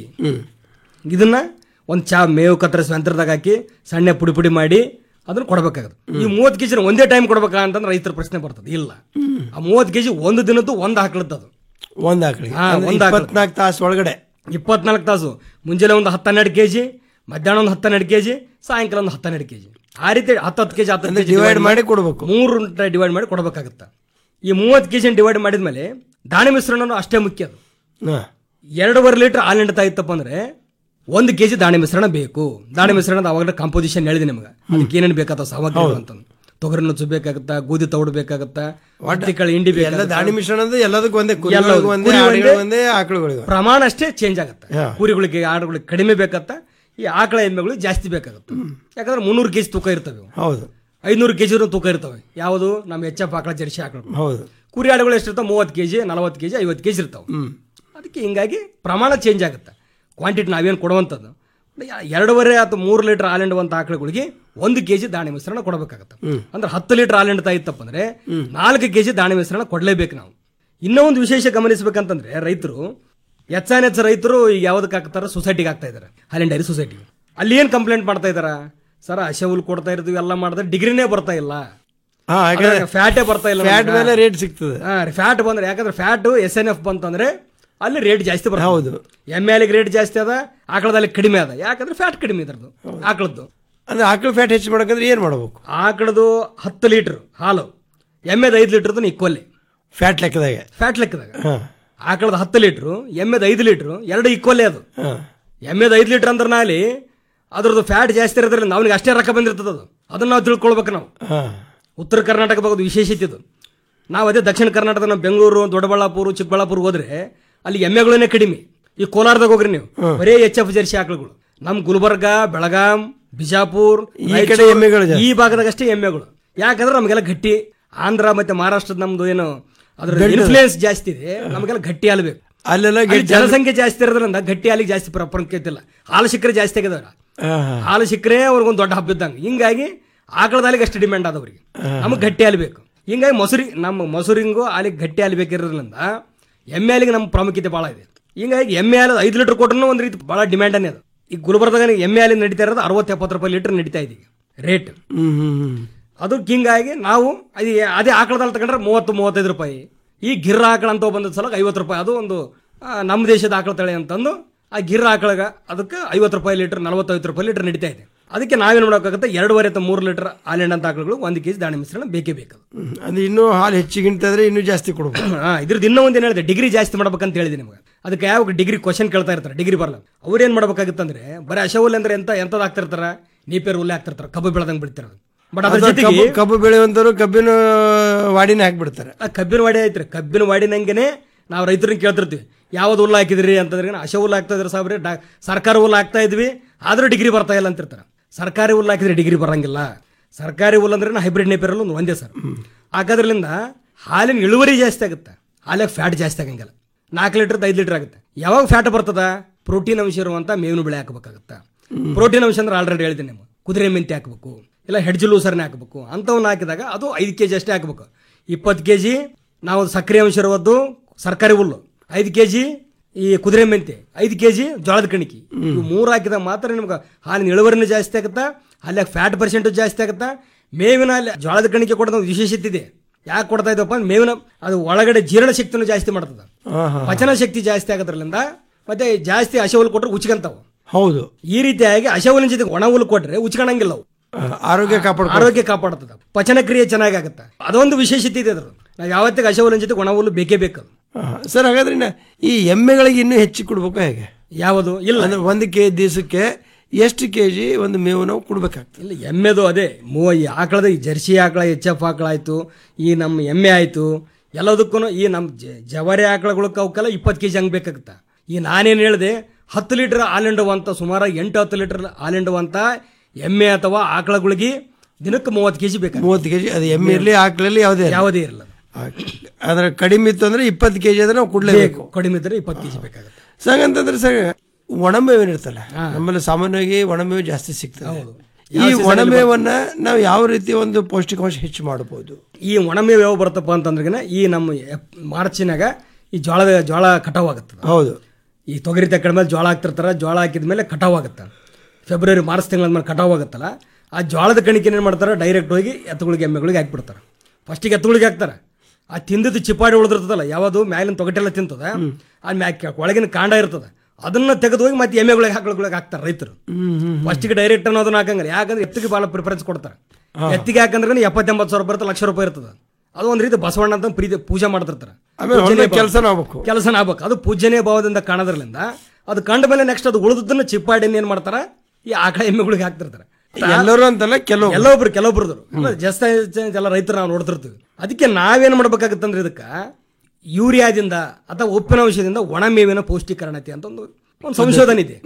ಇದನ್ನ ಒಂದು ಚಾ ಮೇವು ಕತ್ತರಿಸುವ ಯಂತ್ರದಾಗ ಹಾಕಿ ಸಣ್ಣ ಪುಡಿ ಪುಡಿ ಮಾಡಿ ಅದನ್ನ ಕೊಡ್ಬೇಕಾಗುತ್ತೆ ಈ ಮೂವತ್ತು ಕೆಜಿ ಒಂದೇ ಟೈಮ್ ಕೊಡ್ಬೇಕಾ ಅಂತಂದ್ರೆ ರೈತರ ಪ್ರಶ್ನೆ ಬರ್ತದೆ ಇಲ್ಲ ಆ ಮೂವತ್ತು ಕೆಜಿ ಒಂದು ದಿನದ್ದು ಒಂದು ಹಾಕ್ಲದ್ದು ಅದು ಒಂದ್ ಆಕಳಿಗೆ ಹಾ, ಅಂದ್ರೆ ಒಂದ್ ಆಕಳು. ಇಪ್ಪತ್ನಾಲ್ಕು ತಾಸು ಒಳಗಡೆ ಇಪ್ಪತ್ನಾಲ್ಕು ತಾಸು ಮುಂಜಾನೆ ಒಂದು ಹತ್ತೆರಡು ಕೆ ಜಿ ಮಧ್ಯಾಹ್ನ ಒಂದು ಹತ್ತೆರಡು ಕೆ ಜಿ ಸಾಯಂಕಾಲ ಒಂದು ಹತ್ತೆರಡು ಕೆ ಜಿ ಆ ರೀತಿ ಹತ್ತು ಹತ್ತು ಕೆ ಜಿ ಹತ್ತು divide ಮಾಡಿ ಕೊಡ್ಬೇಕು. ಮೂರು ಡಿವೈಡ್ ಮಾಡಿ ಕೊಡ್ಬೇಕಾಗತ್ತೆ ಈ ಮೂವತ್ತು ಕೆ ಜಿ ಡಿವೈಡ್ ಮಾಡಿದ್ಮೇಲೆ ದಾಣಿ ಮಿಶ್ರಣನು ಅಷ್ಟೇ ಮುಖ್ಯ ಅದು ಹಾ. ಎರಡೂವರೆ ಲೀಟರ್ ಹಾಲು ಹಿಂಡ್ತಾ ಇತ್ತಪ್ಪ ಅಂದ್ರೆ ಒಂದು ಕೆ ಜಿ ದಾಣಿ ಮಿಶ್ರಣ ಬೇಕು ದಾಣಿ ಮಿಶ್ರಣದ ಅವಾಗ ಕಾಂಪೋಸಿಷನ್ ಹೇಳಿದೆ ನಿಮ್ಗೆ ಅದಕ್ಕೆ ಏನೇನು ಬೇಕಾದ ಸಾಮಗ್ರಿ ಅಂತ ತೊಗರಿ ನುಚ್ಚು ಬೇಕಾಗತ್ತಾ ಗೋಧಿ ತೌಡು ಬೇಕಾಗತ್ತಾ ಕಾಳು ಹಿಂಡಿ ಎಲ್ಲ ಬೇಕಾಗತ್ತಾ? ದಾಣಿ ಮಿಶ್ರಣ ಅಂದ್ರೆ ಎಲ್ಲದಕ್ಕೂ ಒಂದೇ ಎಲ್ಲದಕ್ಕೂ. ಕುರಿಗಳಿಗೂ ಒಂದೇ ಕುರಿ ಆಡುಗಳಿಗೂ ಒಂದೇ, ಒಂದೇ ಆಕಳುಗಳಿಗೂ ಪ್ರಮಾಣ ಅಷ್ಟೇ ಚೇಂಜ್ ಆಗುತ್ತೆ ಕುರಿಗಳಿಗೆ ಆಡುಗಳಿಗೆ ಕಡಿಮೆ ಬೇಕಾಗತ್ತ ಈ ಆಕಳ ಎಮ್ಮೆಗಳು ಜಾಸ್ತಿ ಬೇಕಾಗುತ್ತೆ ಯಾಕಂದ್ರೆ ಮುನ್ನೂರು ಕೆಜಿ ತೂಕ ಇರ್ತವೆ ಇವು. ಹೌದು ಐನೂರು ಕೆಜಿ ತೂಕ ಇರ್ತವೆ ಯಾವುದು ನಮ್ಮ ಎಚ್ ಎಫ್ ಆಕಳ ಜರ್ಸಿ ಆಕಳ ಹೌದು ಕುರಿ ಆಡುಗಳು ಎಷ್ಟಿರ್ತಾವೆ ಮೂವತ್ತು ಕೆಜಿ ನಲವತ್ತು ಕೆಜಿ ಐವತ್ತು ಕೆಜಿ ಇರ್ತಾವೆ ಅದಕ್ಕೆ ಹಿಂಗಾಗಿ ಪ್ರಮಾಣ ಚೇಂಜ್ ಆಗುತ್ತೆ ಕ್ವಾಂಟಿಟಿ ನಾವೇನು ಕೊಡುವಂಥದ್ದು ಎರಡೂವರೆ ಅಥವಾ ಮೂರು ಲೀಟರ್ ಹಾಲು ಹಿಂಡುವಂಥ ಆಕಳುಗಳಿಗೆ ಒಂದು ಕೆಜಿ ದಾಣಿ ಮಿಶ್ರಣ ಕೊಡಬೇಕಾಗುತ್ತೆ ಅಂದ್ರೆ ಹತ್ತು ಲೀಟರ್ ಹಾಲು ಹಿಂಡ್ತಾ ಇತ್ತಪ್ಪ ಅಂದ್ರೆ ನಾಲ್ಕು ಕೆಜಿ ದಾಣಿ ಮಿಶ್ರಣ ಕೊಡಲೇಬೇಕು ನಾವು ಇನ್ನೂ ಒಂದು ವಿಶೇಷ ಗಮನಿಸಬೇಕಂತಂದ್ರೆ ರೈತರು ಹೆಚ್ಚಾನೆಚ್ಚ ರೈತರು ಈಗ ಯಾವ್ದಕ್ಕೆ ಹಾಕ್ತಾರೆ ಸೊಸೈಟಿಗೆ ಹಾಕ್ತಾ ಇದ್ದಾರೆ ಹಾಲಿನ ಡೈರಿ ಸೊಸೈಟಿ ಅಲ್ಲಿ ಏನು ಕಂಪ್ಲೇಂಟ್ ಮಾಡ್ತಾ ಇದಾರ ಸರ್ ಹಸೆ ಹುಲ್ ಕೊಡ್ತಾ ಇರ್ತೀವಿ ಎಲ್ಲ ಮಾಡಿದ್ರೆ ಡಿಗ್ರಿನೇ ಬರ್ತಾ ಇಲ್ಲ ಹಾ, ಯಾಕಂದ್ರೆ ಫ್ಯಾಟೇ ಬರ್ತಾ ಇಲ್ಲ ಫ್ಯಾಟ್ ಮೇಲೆ ರೇಟ್ ಸಿಗ್ತದೆ ಫ್ಯಾಟ್ ಬಂದ್ರೆ ಯಾಕಂದ್ರೆ ಫ್ಯಾಟ್ ಎಸ್ ಎನ್ ಎಫ್ ಬಂತಂದ್ರೆ ಅಲ್ಲಿ ರೇಟ್ ಜಾಸ್ತಿ ಬರ್ತದೆ ಹೌದು. ಎಮ್ಮೆ ಅಲ್ಲಿಗೆ ರೇಟ್ ಜಾಸ್ತಿ ಅದ ಆಕಳದಲ್ಲಿ ಕಡಿಮೆ ಅದ ಯಾಕಂದ್ರೆ ಫ್ಯಾಟ್ ಕಡಿಮೆ ಇದ್ರದ್ದು ಆಕಳದ್ದು ಅಂದ್ರೆ ಆಕಳು ಫ್ಯಾಟ್ ಹೆಚ್ಚು ಮಾಡಬೇಕಂದ್ರೆ ಏನ್ ಮಾಡಬೇಕು ಆಕಳದು ಹತ್ತು ಲೀಟರ್ ಹಾಲು ಎಮ್ಮೆದ ಐದು ಲೀಟರ್ದು ಈಕ್ವಲ್ಲಿ ಫ್ಯಾಟ್ ಲೆಕ್ಕದಾಗೆ ಫ್ಯಾಟ್ ಲೆಕ್ಕದಾಗ ಹಾ ಆಕಳದ ಹತ್ತು ಲೀಟ್ರು ಎಮ್ಮೆದ ಐದು ಲೀಟ್ರು ಎರಡು ಈಕ್ವಲ್ಲೇ ಅದು ಹಾ ಎಮ್ಮೆದ ಐದು ಲೀಟರ್ ಅಂದ್ರೆ ನಾಲಿ ಅದ್ರದ್ದು ಫ್ಯಾಟ್ ಜಾಸ್ತಿ ಇರೋದ್ರಿಂದ ಅವನಿಗೆ ಅಷ್ಟೇ ರೊಕ್ಕ ಬಂದಿರ್ತದೆ ಅದು ಅದನ್ನ ನಾವು ತಿಳ್ಕೊಳ್ಬೇಕು ನಾವು ಹಾ ಉತ್ತರ ಕರ್ನಾಟಕ ಭಾಗದ ವಿಶೇಷತೆ ಇದು ನಾವು ಅದೇ ದಕ್ಷಿಣ ಕರ್ನಾಟಕದ ನಾವು ಬೆಂಗಳೂರು ದೊಡ್ಡಬಳ್ಳಾಪುರ ಚಿಕ್ಕಬಳ್ಳಾಪುರ ಹೋದ್ರೆ ಅಲ್ಲಿ ಎಮ್ಮೆಗಳನ್ನೇ ಕಡಿಮೆ ಈ ಕೋಲಾರದಾಗ ಹೋಗ್ರಿ ನೀವು ಬರೇ ಎಚ್ ಎಫ್ ಜರ್ಸಿ ಆಕಳುಗಳು ನಮ್ ಗುಲ್ಬರ್ಗ ಬೆಳಗಾಂ ಬಿಜಾಪುರ್ ಈ ಕಡೆ ರಾಯಚೂರು, ಎಮ್ಮೆಗಳು ಜಾಸ್ತಿ. ಈ ಭಾಗದಾಗ ಅಷ್ಟೇ ಎಮ್ಮೆಗಳು ಯಾಕಂದ್ರೆ ನಮಗೆಲ್ಲ ಗಟ್ಟಿ ಆಂಧ್ರ ಮತ್ತೆ ಮಹಾರಾಷ್ಟ್ರದ ನಮ್ದು ಏನು ಅದ್ರ ದೊಡ್ಡದು. ಇನ್ಫ್ಲೂಯೆನ್ಸ್ ಜಾಸ್ತಿ ಇದೆ ನಮಗೆಲ್ಲ ಗಟ್ಟಿ ಹಾಲು ಬೇಕು ಅಲ್ಲೆಲ್ಲ ಅಲ್ಲಿ ಗಟ್ಟಿ ಜನಸಂಖ್ಯೆ ಜಾಸ್ತಿ ಇರೋದ್ರಿಂದ ಗಟ್ಟಿ ಹಾಲಿಗೆ ಜಾಸ್ತಿ ಪ್ರ- ಪ್ರಾಮುಖ್ಯತೆ ಇಲ್ಲ ಹಾಲು ಸಿಕ್ಕರೆ ಜಾಸ್ತಿ ಆಗಿದಾರ ಆಹಾ. ಹಾಲು ಸಿಕ್ಕರೆ ಅವ್ರಿಗೊಂದು ದೊಡ್ಡ ಹಬ್ಬ ಇದ್ದಂಗೆ ಹಿಂಗಾಗಿ ಆಕಳದ ಹಾಲಿಗೆ ಅಷ್ಟು ಡಿಮ್ಯಾಂಡ್ ಆದ ಅವ್ರಿಗೆ ನಮಗೆ ಗಟ್ಟಿ ಹಾಲು ಬೇಕು ಹಿಂಗಾಗಿ ಮೊಸರಿ ನಮ್ಮ ಮೊಸರಿಂಗು ಹಾಲಿಗೆ ಗಟ್ಟಿ ಹಾಲು ಬೇಕಿರೋದ್ರಿಂದ ಎಮ್ಮೆ ಹಾಲಿಗೆ ನಮ್ಮ ಪ್ರಾಮುಖ್ಯತೆ ಭಾಳ ಇದೆ ಹಿಂಗಾಗಿ ಎಮ್ಮೆ ಹಾಲು ಐದು ಲೀಟರ್ ಕೊಟ್ರೂ ಒಂದು ರೀತಿ ಭಾಳ ಡಿಮ್ಯಾಂಡ್ ಅದು ಈ ಗುಲ್ಬರ್ದಾಗ ಎಮ್ಮೆ ಹಾಲಿಗೆ ನಡೀತಾ ಇರೋದು ಅರವತ್ತು ಎಪ್ಪತ್ತು ರೂಪಾಯಿ ಲೀಟರ್ ನಡೀತಾ ಇದೆ ರೇಟ್ ಹ್ಮ್ ಹ್ಮ್ ಹ್ಮ್ ಅದು ಹಿಂಗಾಗಿ ನಾವು ಅದೇ ಅದೇ ಆಕಳದಲ್ಲಿ ತಗೊಂಡ್ರೆ ಮೂವತ್ತು ಮೂವತ್ತೈದು ರೂಪಾಯಿ ಈ ಗಿರ್ ಆಕಳ ಅಂತ ಬಂದ ಸಲ ಐವತ್ತು ರೂಪಾಯಿ ಅದು ಒಂದು ಆ, ನಮ್ಮ ದೇಶದ ಆಕಳ ತಳಿ ಅಂತಂದು ಆ ಗಿರ್ ಆಕಳಗ ಅದಕ್ಕೆ ಐವತ್ತು ರೂಪಾಯಿ ಲೀಟರ್ ನಲವತ್ತೈದು ರೂಪಾಯಿ ಲೀಟರ್ ನಡೀತಾ ಇದೆ ಅದಕ್ಕೆ ನಾವೇನು ಮಾಡೋಕ್ಕಾಗುತ್ತೆ ಎರಡೂವರೆ ಅಥವಾ ಮೂರು ಲೀಟರ್ ಹಾಲಿನ ಅಂತ ಆಕಳುಗಳು ಒಂದು ಕೆಜಿ ದಾಣಿ ಮಿಶ್ರಣ ಬೇಕೇ ಬೇಕು ಹ್ಮ್. ಅದು ಇನ್ನೂ ಹಾಲು ಹೆಚ್ಚಿಗಿಂತ ಇದ್ರೆ ಇನ್ನೂ ಜಾಸ್ತಿ ಕೊಡ್ಬೇಕು ಹಾ ಇದ್ರದ್ದು ಇನ್ನೂ ಒಂದು ಏನು ಹೇಳಿದೆ ಡಿಗ್ರಿ ಜಾಸ್ತಿ ಮಾಡ್ಬೇಕಂತ ಹೇಳಿದೆ ನಿಮ್ಗೆ ಅದಕ್ಕೆ ಯಾವ ಡಿಗ್ರಿ ಕ್ವಶನ್ ಕೇಳ್ತಾ ಇರ್ತಾರೆ ಡಿಗ್ರಿ ಬರಲ್ಲ ಅವ್ರು ಏನು ಮಾಡ್ಬೇಕಾಗುತ್ತಂದ್ರೆ ಬರೀ ಅಶವುಲ್ ಅಂದ್ರೆ ಎಂತ ಎಂತದ್ ಆಗ್ತಿರ್ತಾರ ನೀಪೇರು ಹುಲ್ಲೆ ಆಗ್ತಿರ್ತಾರೆ ಕಬ್ಬು ಬೆಳೆದಂಗೆ ಬಿಡ್ತಿರೋದು ಬಟ್ ಅದ್ರ ಅದು ಜೊತೆಗೆ ಕಬ್ಬು ಕಬ್ಬು ಬೆಳೆಯುವಂತರು ಕಬ್ಬಿನ ವಾಡಿನ ಹಾಕ್ಬಿಡ್ತಾರೆ ಆ ಕಬ್ಬಿನ ವಾಡಿ ಐತ್ರಿ ಕಬ್ಬಿನ ವಾಡಿನಂಗೆನೆ ನಾವು ರೈತರನ್ನ ಕೇಳ್ತಿರ್ತೀವಿ ಯಾವ್ದು ಹುಲ್ಲು ಹಾಕಿದ್ರಿ ಅಂತಂದ್ರೆ ಅಶ ಹುಲ್ಲು ಹಾಕ್ತಾ ಇದ್ರೆ ಸಾಬ್ರಿ ಡಾ ಸರ್ಕಾರ ಹುಲ್ಲು ಹಾಕ್ತಾ ಇದ್ವಿ ಆದ್ರೂ ಡಿಗ್ರಿ ಬರ್ತಾ ಇಲ್ಲ ಅಂತಿರ್ತಾರೆ ಸರ್ಕಾರಿ ಹುಲ್ಲು ಹಾಕಿದ್ರೆ ಡಿಗ್ರಿ ಬರಂಗಿಲ್ಲ ಸರ್ಕಾರಿ ಹುಲ್ಲು ಅಂದ್ರೆ ಹೈಬ್ರಿಡ್ ನೇಪಿರಲ್ಲ ಒಂದು ಒಂದೇ ಸರ್ ಹಾಕೋದ್ರಿಂದ ಹಾಲಿನ ಇಳುವರಿ ಜಾಸ್ತಿ ಆಗುತ್ತೆ ಹಾಲಿಗೆ ಫ್ಯಾಟ್ ಜಾಸ್ತಿ ಆಗಂಗಿಲ್ಲ ನಾಲ್ಕು ಲೀಟರ್ ಐದು ಲೀಟರ್ ಆಗುತ್ತೆ ಯಾವಾಗ ಫ್ಯಾಟ್ ಬರ್ತದ ಪ್ರೋಟೀನ್ ಅಂಶ ಇರುವಂತ ಮೇವಿನ ಬೆಳೆ ಹಾಕಬೇಕಾಗುತ್ತೆ ಪ್ರೋಟೀನ್ ಅಂಶ ಅಂದ್ರೆ ಆಲ್ರೆಡಿ ಹೇಳಿದ್ದೀನಿ ನೀವು ಕುದುರೆ ಮೆಂತಿ ಹಾಕಬೇಕು ಇಲ್ಲ ಹೆಡ್ಜು ಲೂಸರ್ನೇ ಹಾಕಬೇಕು ಅಂಥವನ್ನ ಹಾಕಿದಾಗ ಅದು ಐದು ಕೆ ಜಿ ಅಷ್ಟೇ ಹಾಕಬೇಕು ಇಪ್ಪತ್ತು ಕೆ ಜಿ ನಾವು ಸಕ್ಕರೆ ಅಂಶ ಇರುವುದು ಸರ್ಕಾರಿ ಹುಲ್ಲು ಐದು ಕೆ ಜಿ ಈ ಕುದುರೆ ಮೆಂತೆ ಐದು ಕೆ ಜಿ ಜೋಳದ ಕಣಿಕಿ ಇವು ಮೂರು ಹಾಕಿದಾಗ ಮಾತ್ರ ನಿಮ್ಗೆ ಹಾಲಿನ ಇಳುವರಿನೂ ಜಾಸ್ತಿ ಆಗುತ್ತಾ ಅಲ್ಲಿ ಫ್ಯಾಟ್ ಪರ್ಸೆಂಟು ಜಾಸ್ತಿ ಆಗುತ್ತಾ ಮೇವಿನ ಅಲ್ಲಿ ಜೋಳದ ಕಣಿಕೆ ಕೊಡೋದು ಒಂದು ವಿಶೇಷತೆ ಇದೆ ಯಾಕೆ ಕೊಡ್ತಾ ಇದ್ದಪ್ಪ ಅಂದ್ರೆ ಮೇವಿನ ಅದು ಒಳಗಡೆ ಜೀರ್ಣ ಶಕ್ತಿನೂ ಜಾಸ್ತಿ ಮಾಡ್ತದ ಆಹಾ. ಪಚನ ಶಕ್ತಿ ಜಾಸ್ತಿ ಆಗೋದ್ರಲ್ಲಿಂದ ಮತ್ತೆ ಜಾಸ್ತಿ ಹಸೆ ಕೊಟ್ರೆ ಉಚ್ಕಂತಾವು ಹೌದು ಈ ರೀತಿಯಾಗಿ ಹಸೆ ಹುಲ್ಲಿನ ಜೊತೆಗೆ ಒಣ ಹುಲ್ಲು ಕೊಟ್ರೆ ಉಚ್ಕೊಳಂಗಿಲ್ಲ ಅವು ಆರೋಗ್ಯ ಕಾಪಾಡ ಆರೋಗ್ಯ ಕಾಪಾಡ್ತದ ಪಚನ ಕ್ರಿಯೆ ಚೆನ್ನಾಗಿ ಆಗುತ್ತೆ ಅದೊಂದು ವಿಶೇಷತೆ ಇದೆ ಅದ್ರ ನಾವು ಯಾವತ್ತಿಗೆ ಹಸೆ ಹುಲ್ಲಿನ ಜೊತೆ ಒಣ ಹುಲ್ಲು ಬೇಕೇ ಬೇಕು ಸರ್ ಹಾಗಾದ್ರೆ ಇನ್ನ ಈ ಎಮ್ಮೆಗಳಿಗೆ ಇನ್ನೂ ಹೆಚ್ಚು ಕೊಡ್ಬೇಕು ಹೇಗೆ ಯಾವುದು ಇಲ್ಲ ಅಂದ್ರೆ ಒಂದು ಕೆ ದಿವಸಕ್ಕೆ ಎಷ್ಟು ಕೆ ಜಿ ಒಂದು ಮೇವು ನಾವು ಕೊಡ್ಬೇಕಾಗ್ತದೆ ಇಲ್ಲ ಎಮ್ಮೆದು ಅದೇ ಮೂವ ಈ ಆಕಳದ ಈ ಜರ್ಸಿ ಆಕಳ ಎಚ್ ಎಫ್ ಆಕಳ ಆಯ್ತು ಈ ನಮ್ಮ ಎಮ್ಮೆ ಆಯ್ತು ಎಲ್ಲದಕ್ಕೂ ಈ ನಮ್ಮ ಜ- ಜವಾರಿ ಆಕಳಗಳಕ್ಕೆ ಅವಕ್ಕೆಲ್ಲ ಇಪ್ಪತ್ತು ಕೆ ಜಿ ಹಂಗೆ ಬೇಕಾಗುತ್ತೆ ಈ ನಾನೇನು ಹೇಳಿದೆ ಹತ್ತು ಲೀಟರ್ ಹಾಲಿಂಡುವಂಥ ಸುಮಾರು ಎಂಟು ಹತ್ತು ಲೀಟರ್ ಹಾಲಿಂಡುವಂಥ ಎಮ್ಮೆ ಅಥವಾ ಆಕಳಗಳಿಗೆ ದಿನಕ್ಕೆ ಮೂವತ್ತು ಕೆ ಜಿ ಬೇಕು ಮೂವತ್ತು ಕೆ ಜಿ ಅದು ಎಮ್ಮೆ ಇರಲಿ ಆಕಳಲ್ಲಿ ಯಾವುದೇ ಇರ್ಲಿ. ಯಾವುದೇ ಇರಲ್ಲ ಅದ್ರ ಕಡಿಮೆ ಇತ್ತು ಅಂದ್ರೆ ಇಪ್ಪತ್ತು ಕೆ ಜಿ ಆದ್ರೆ ನಾವು ಕೊಡ್ಲೇಬೇಕು ಕಡಿಮೆ ಇದ್ದರೆ ಇಪ್ಪತ್ತು ಕೆ ಜಿ ಬೇಕಾಗುತ್ತೆ ಸರ್ ಹಂಗಂತಂದ್ರೆ ಸರ್ ಒಣಮೇವು ಏನಿರ್ತಲ್ಲ ನಮ್ಮಲ್ಲಿ ಸಾಮಾನ್ಯವಾಗಿ ಒಣಮೇವು ಜಾಸ್ತಿ ಸಿಗ್ತದೆ ಈ ಯಾವ season ಅಲ್ಲಿ ಒಣಮೇವನ್ನ ನಾವು ಯಾವ ರೀತಿ ಒಂದು ಪೌಷ್ಟಿಕಾಂಶ ಹೆಚ್ಚು ಮಾಡಬಹುದು ಈ ಒಣಮೇವು ಯಾವ ಬರ್ತಪ್ಪ ಅಂತಂದ್ರೆಗಿನ ಈ ನಮ್ಮ ಎಪ್- ಮಾರ್ಚಿನಾಗ ಈ ಜೋಳದ ಜೋಳ ಕಟಾವ್ ಆಗುತ್ತೆ ಹೌದು ಈ ತೊಗರಿ ತಕ್ಕಡ ಮೇಲೆ ಜೋಳ ಹಾಕ್ತಿರ್ತಾರೆ ಜೋಳ ಹಾಕಿದ ಮೇಲೆ ಕಟಾವ್ ಆಗುತ್ತೆ ಫೆಬ್ರವರಿ ಮಾರ್ಚ್ ತಿಂಗಳ ಮೇಲೆ ಕಟಾವ್ ಆಗುತ್ತಲ್ಲ ಆ ಜೋಳದ ಕಣಿಕೆ ಏನು ಮಾಡ್ತಾರೆ ಡೈರೆಕ್ಟ್ ಹೋಗಿ ಎತ್ತುಗಳಿಗೆ ಎಮ್ಮೆಗಳಿಗೆ ಹಾಕ್ಬಿಡ್ತಾರೆ ಫಸ್ಟಿಗೆ ಎತ್ತುಗಳಿಗೆ ಹಾಕ್ತಾರೆ ಆ ತಿಂದಿದ್ದು ಚಿಪ್ಪಾಡಿ ಉಳಿದಿರ್ತದಲ್ಲ ಯಾವುದು ಮ್ಯಾಲಿನ ತೊಗಟೆಲ್ಲ ತಿಂತದ ಆ ಮ್ಯಾಕ್ ಒಳಗಿನ ಕಾಂಡ ಇರ್ತದೆ ಅದನ್ನ ತೆಗೆದು ಹೋಗಿ ಮತ್ತೆ ಎಮ್ಮೆಗಳಿಗೆ ಹಾಕಗಳಿಗೆ ಹಾಕ್ತಾರೆ ರೈತರು ಫಸ್ಟಿಗೆ ಡೈರೆಕ್ಟ್ ಅನ್ನೋದನ್ನ ಹಾಕಂಗಿಲ್ಲ ಯಾಕಂದ್ರೆ ಎತ್ತಿಗೆ ಭಾಳ ಪ್ರಿಫರೆನ್ಸ್ ಕೊಡ್ತಾರೆ ಎತ್ತಿಗೆ ಹಾಕಂದ್ರೆ ಎಪ್ಪತ್ತೆಂಬತ್ತು ಸಾವಿರ ಬರುತ್ತೆ ಲಕ್ಷ ರೂಪಾಯಿ ಇರ್ತದೆ ಅದು ಒಂದು ರೀತಿ ಬಸವಣ್ಣ ಅಂತ ಪ್ರೀತಿ ಪೂಜೆ ಮಾಡ್ತಿರ್ತಾರೆ ಆಮೇಲೆ ಪೂಜನೀಯ ಹೊಲ್ದಾಗ ಭಾವ. ಕೆಲ್ಸನೂ ಆಗ್ಬೇಕು. ಕೆಲಸನ ಆಗ್ಬೇಕು ಅದು ಪೂಜನೀಯ ಭಾವದಿಂದ ಕಾಣೋದ್ರಲಿಂದ ಅದು ಕಂಡ ಮೇಲೆ ನೆಕ್ಸ್ಟ್ ಅದು ಉಳಿದದನ್ನ ಚಿಪ್ಪಾಡಿ ಏನ್ ಮಾಡ್ತಾರ ಈ ಆಕಳ ಎಮ್ಮೆಗಳಿಗೆ ಹಾಕ್ತಿರ್ತಾರೆ ಎಲ್ಲರೂ ಅಂತಲ್ಲ ಕೆಲವು ಕೆಲವೊಬ್ರು ಕೆಲವೊಬ್ರದ್ರು ಜಾಸ್ತಿ ಎಲ್ಲ ರೈತರು ನಾವು ನೋಡ್ತಿರ್ತೀವಿ ಅದಕ್ಕೆ ನಾವೇನ್ ಮಾಡ್ಬೇಕಾಗತ್ತಂದ್ರೆ ಇದಕ್ಕ ಯೂರಿಯಾದಿಂದ ಅಥವಾ ಉಪ್ಪಿನ ಅಂಶದಿಂದ ಒಣ ಮೇವಿನ ಪೌಷ್ಟಿಕರಣತೆ ಅಂತ ಒಂದು ಒಂದು ಸಂಶೋಧನೆ ಇದೆ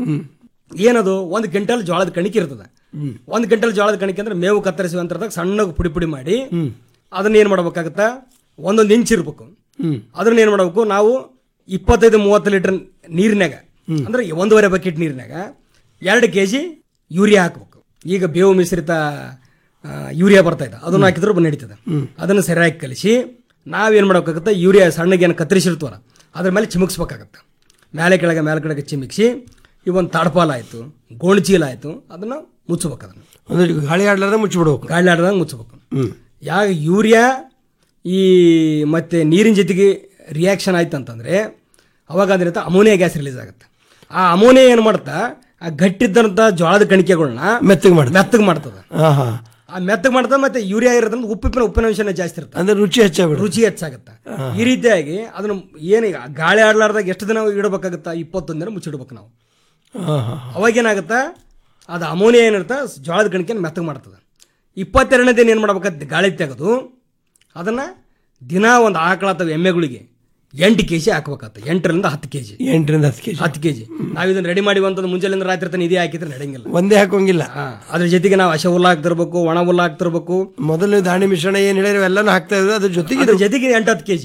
ಏನದು ಒಂದು ಕ್ವಿಂಟಲ್ ಜೋಳದ ಕಣಿಕೆ ಇರ್ತದೆ ಒಂದು ಕ್ವಿಂಟಲ್ ಜೋಳದ ಕಣಿಕೆ ಅಂದ್ರೆ ಮೇವು ಕತ್ತರಿಸುವಂತರದಾಗ ಸಣ್ಣಗೆ ಪುಡಿ ಪುಡಿ ಮಾಡಿ ಅದನ್ನ ಏನ್ ಮಾಡ್ಬೇಕಾಗತ್ತ ಒಂದೊಂದು ಇಂಚ್ ಇರ್ಬೇಕು ಅದನ್ನ ಏನ್ ಮಾಡ್ಬೇಕು ನಾವು ಇಪ್ಪತ್ತೈದು ಮೂವತ್ತು ಲೀಟರ್ ನೀರಿನಾಗ ಅಂದ್ರೆ ಒಂದೂವರೆ ಬಕೆಟ್ ನೀರಿನಾಗ ಎರಡು ಕೆ ಜಿ ಯೂರಿಯಾ ಹಾಕ್ಬೇಕು ಈಗ ಬೇವು ಮಿಶ್ರಿತ ಆ, ಯೂರಿಯಾ ಬರ್ತಾ ಇದೆ ಅದನ್ನ ಹಾಕಿದ್ರು ನಡೀತದೆ ಅದನ್ನು ಸರಿಯಾಗಿ ಕಲಿಸಿ ನಾವೇನ್ ಮಾಡ್ಬೇಕಾಗುತ್ತೆ ಯೂರಿಯಾ ಸಣ್ಣಗೆ ಏನು ಕತ್ತರಿಸಿರ್ತೀವಲ್ಲ ಅದ್ರ ಮೇಲೆ ಚಿಮುಕ್ಸ್ಬೇಕಾಗತ್ತೆ ಮೇಲೆ ಕೆಳಗೆ ಮೇಲೆ ಕೆಳಗೆ ಚಿಮಿಕ್ಸಿ ಈ ಒಂದು ತಾಡ್ಪಾಲ್ ಆಯ್ತು ಗೋಣಿಚೀಲ ಆಯ್ತು ಅದನ್ನ ಮುಚ್ಚಬೇಕು ಅದನ್ನ ಅಂದ್ರೆ ಗಾಳಿ ಆಡ್ಲಾರ್ದೆ ಮುಚ್ಚಿಬಿಡ್ಬೇಕು ಗಾಳಿ ಆಡ್ದಂಗೆ ಮುಚ್ಚಬೇಕು ಯಾವ ಯೂರಿಯಾ ಈ ಮತ್ತೆ ನೀರಿನ ಜೊತೆಗೆ ರಿಯಾಕ್ಷನ್ ಆಯ್ತು ಅಂತಂದ್ರೆ ಅವಾಗ ಅದಿರುತ್ತೆ ಅಮೋನಿಯಾ ಗ್ಯಾಸ್ ರಿಲೀಸ್ ಆಗುತ್ತೆ ಆ ಅಮೋನಿಯಾ ಏನು ಮಾಡುತ್ತಾ ಆ ಗಟ್ಟಿದ್ದಂಥ ಜೋಳದ ಕಣಿಕೆಗಳನ್ನ ಮೆತ್ತಗೆ ಮಾಡ್ತದೆ ಮೆತ್ತಗೆ ಮಾಡ್ತದೆ ಆಹಾ ಆ ಮೆತ್ತಗೆ ಮಾಡ್ತದೆ ಮತ್ತೆ ಯೂರಿಯಾ ಇರೋದ್ರಿಂದ ಉಪ್ಪಿನ ಉಪ್ಪಿನ ಅಂಶನೇ ಜಾಸ್ತಿ ಇರುತ್ತೆ ಅಂದ್ರೆ ರುಚಿ ಹೆಚ್ಚಾಗ್ಬಿಡುತ್ತೆ ರುಚಿ ಹೆಚ್ಚಾಗುತ್ತೆ ಈ ರೀತಿಯಾಗಿ ಅದನ್ನ ಏನು ಈಗ ಗಾಳಿ ಆಡ್ಲಾರ್ದಾಗ ಎಷ್ಟು ದಿನ ಇಡಬೇಕಾಗುತ್ತಾ ಇಪ್ಪತ್ತೊಂದು ದಿನ ಮುಚ್ಚಿಡ್ಬೇಕು ನಾವು ಆಹಾ ಅವಾಗ ಏನಾಗುತ್ತಾ ಅದು ಅಮೋನಿಯಾ ಏನಿರುತ್ತೆ ಜೋಳದ ಕಣಿಕೆನ ಮೆತ್ತಗೆ ಮಾಡ್ತದೆ ಇಪ್ಪತ್ತೆರಡನೇ ದಿನ ಏನು ಮಾಡ್ಬೇಕಾಗುತ್ತೆ ಗಾಳಿ ತೆಗೆದು ಅದನ್ನು ದಿನ ಒಂದು ಆಕಳ ಅಥವಾ ಎಮ್ಮೆಗಳಿಗೆ ಎಂಟು ಕೆ ಜಿ ಹಾಕ್ಬೇಕಾಗುತ್ತೆ ಎಂಟರಿಂದ ಹತ್ತು ಕೆ ಜಿ ಎಂಟರಿಂದ ಹತ್ತು ಕೆ ಜಿ ಹತ್ತು ಕೆ ಜಿ ನಾವು ಇದನ್ನು ರೆಡಿ ಮಾಡಿ ಅಂತಂದು ಮುಂಜಾನೆಯಿಂದ ರಾತ್ರಿ ತನಕ ಇದೇ ಹಾಕಿದ್ರೆ ನಡೆಯಂಗಿಲ್ಲ ಒಂದೇ ಹಾಕೋಂಗಿಲ್ಲ ಹಾ, ಅದ್ರ ಜೊತೆಗೆ ನಾವು ಹಸೆ ಹುಲ್ಲು ಹಾಕ್ತಿರ್ಬೇಕು ಒಣ ಹುಲ್ಲು ಹಾಕ್ತಿರ್ಬೇಕು ಮೊದಲು ದಾಣಿ ಮಿಶ್ರಣ ಏನ್ ಹೇಳಿರೋ ಎಲ್ಲಾನು ಹಾಕ್ತಾ ಇದ್ರು ಅದ್ರ ಜೊತೆಗೆ ಅದ್ರ ಜೊತೆಗೆ ಎಂಟು ಹತ್ತು ಕೆ ಜಿ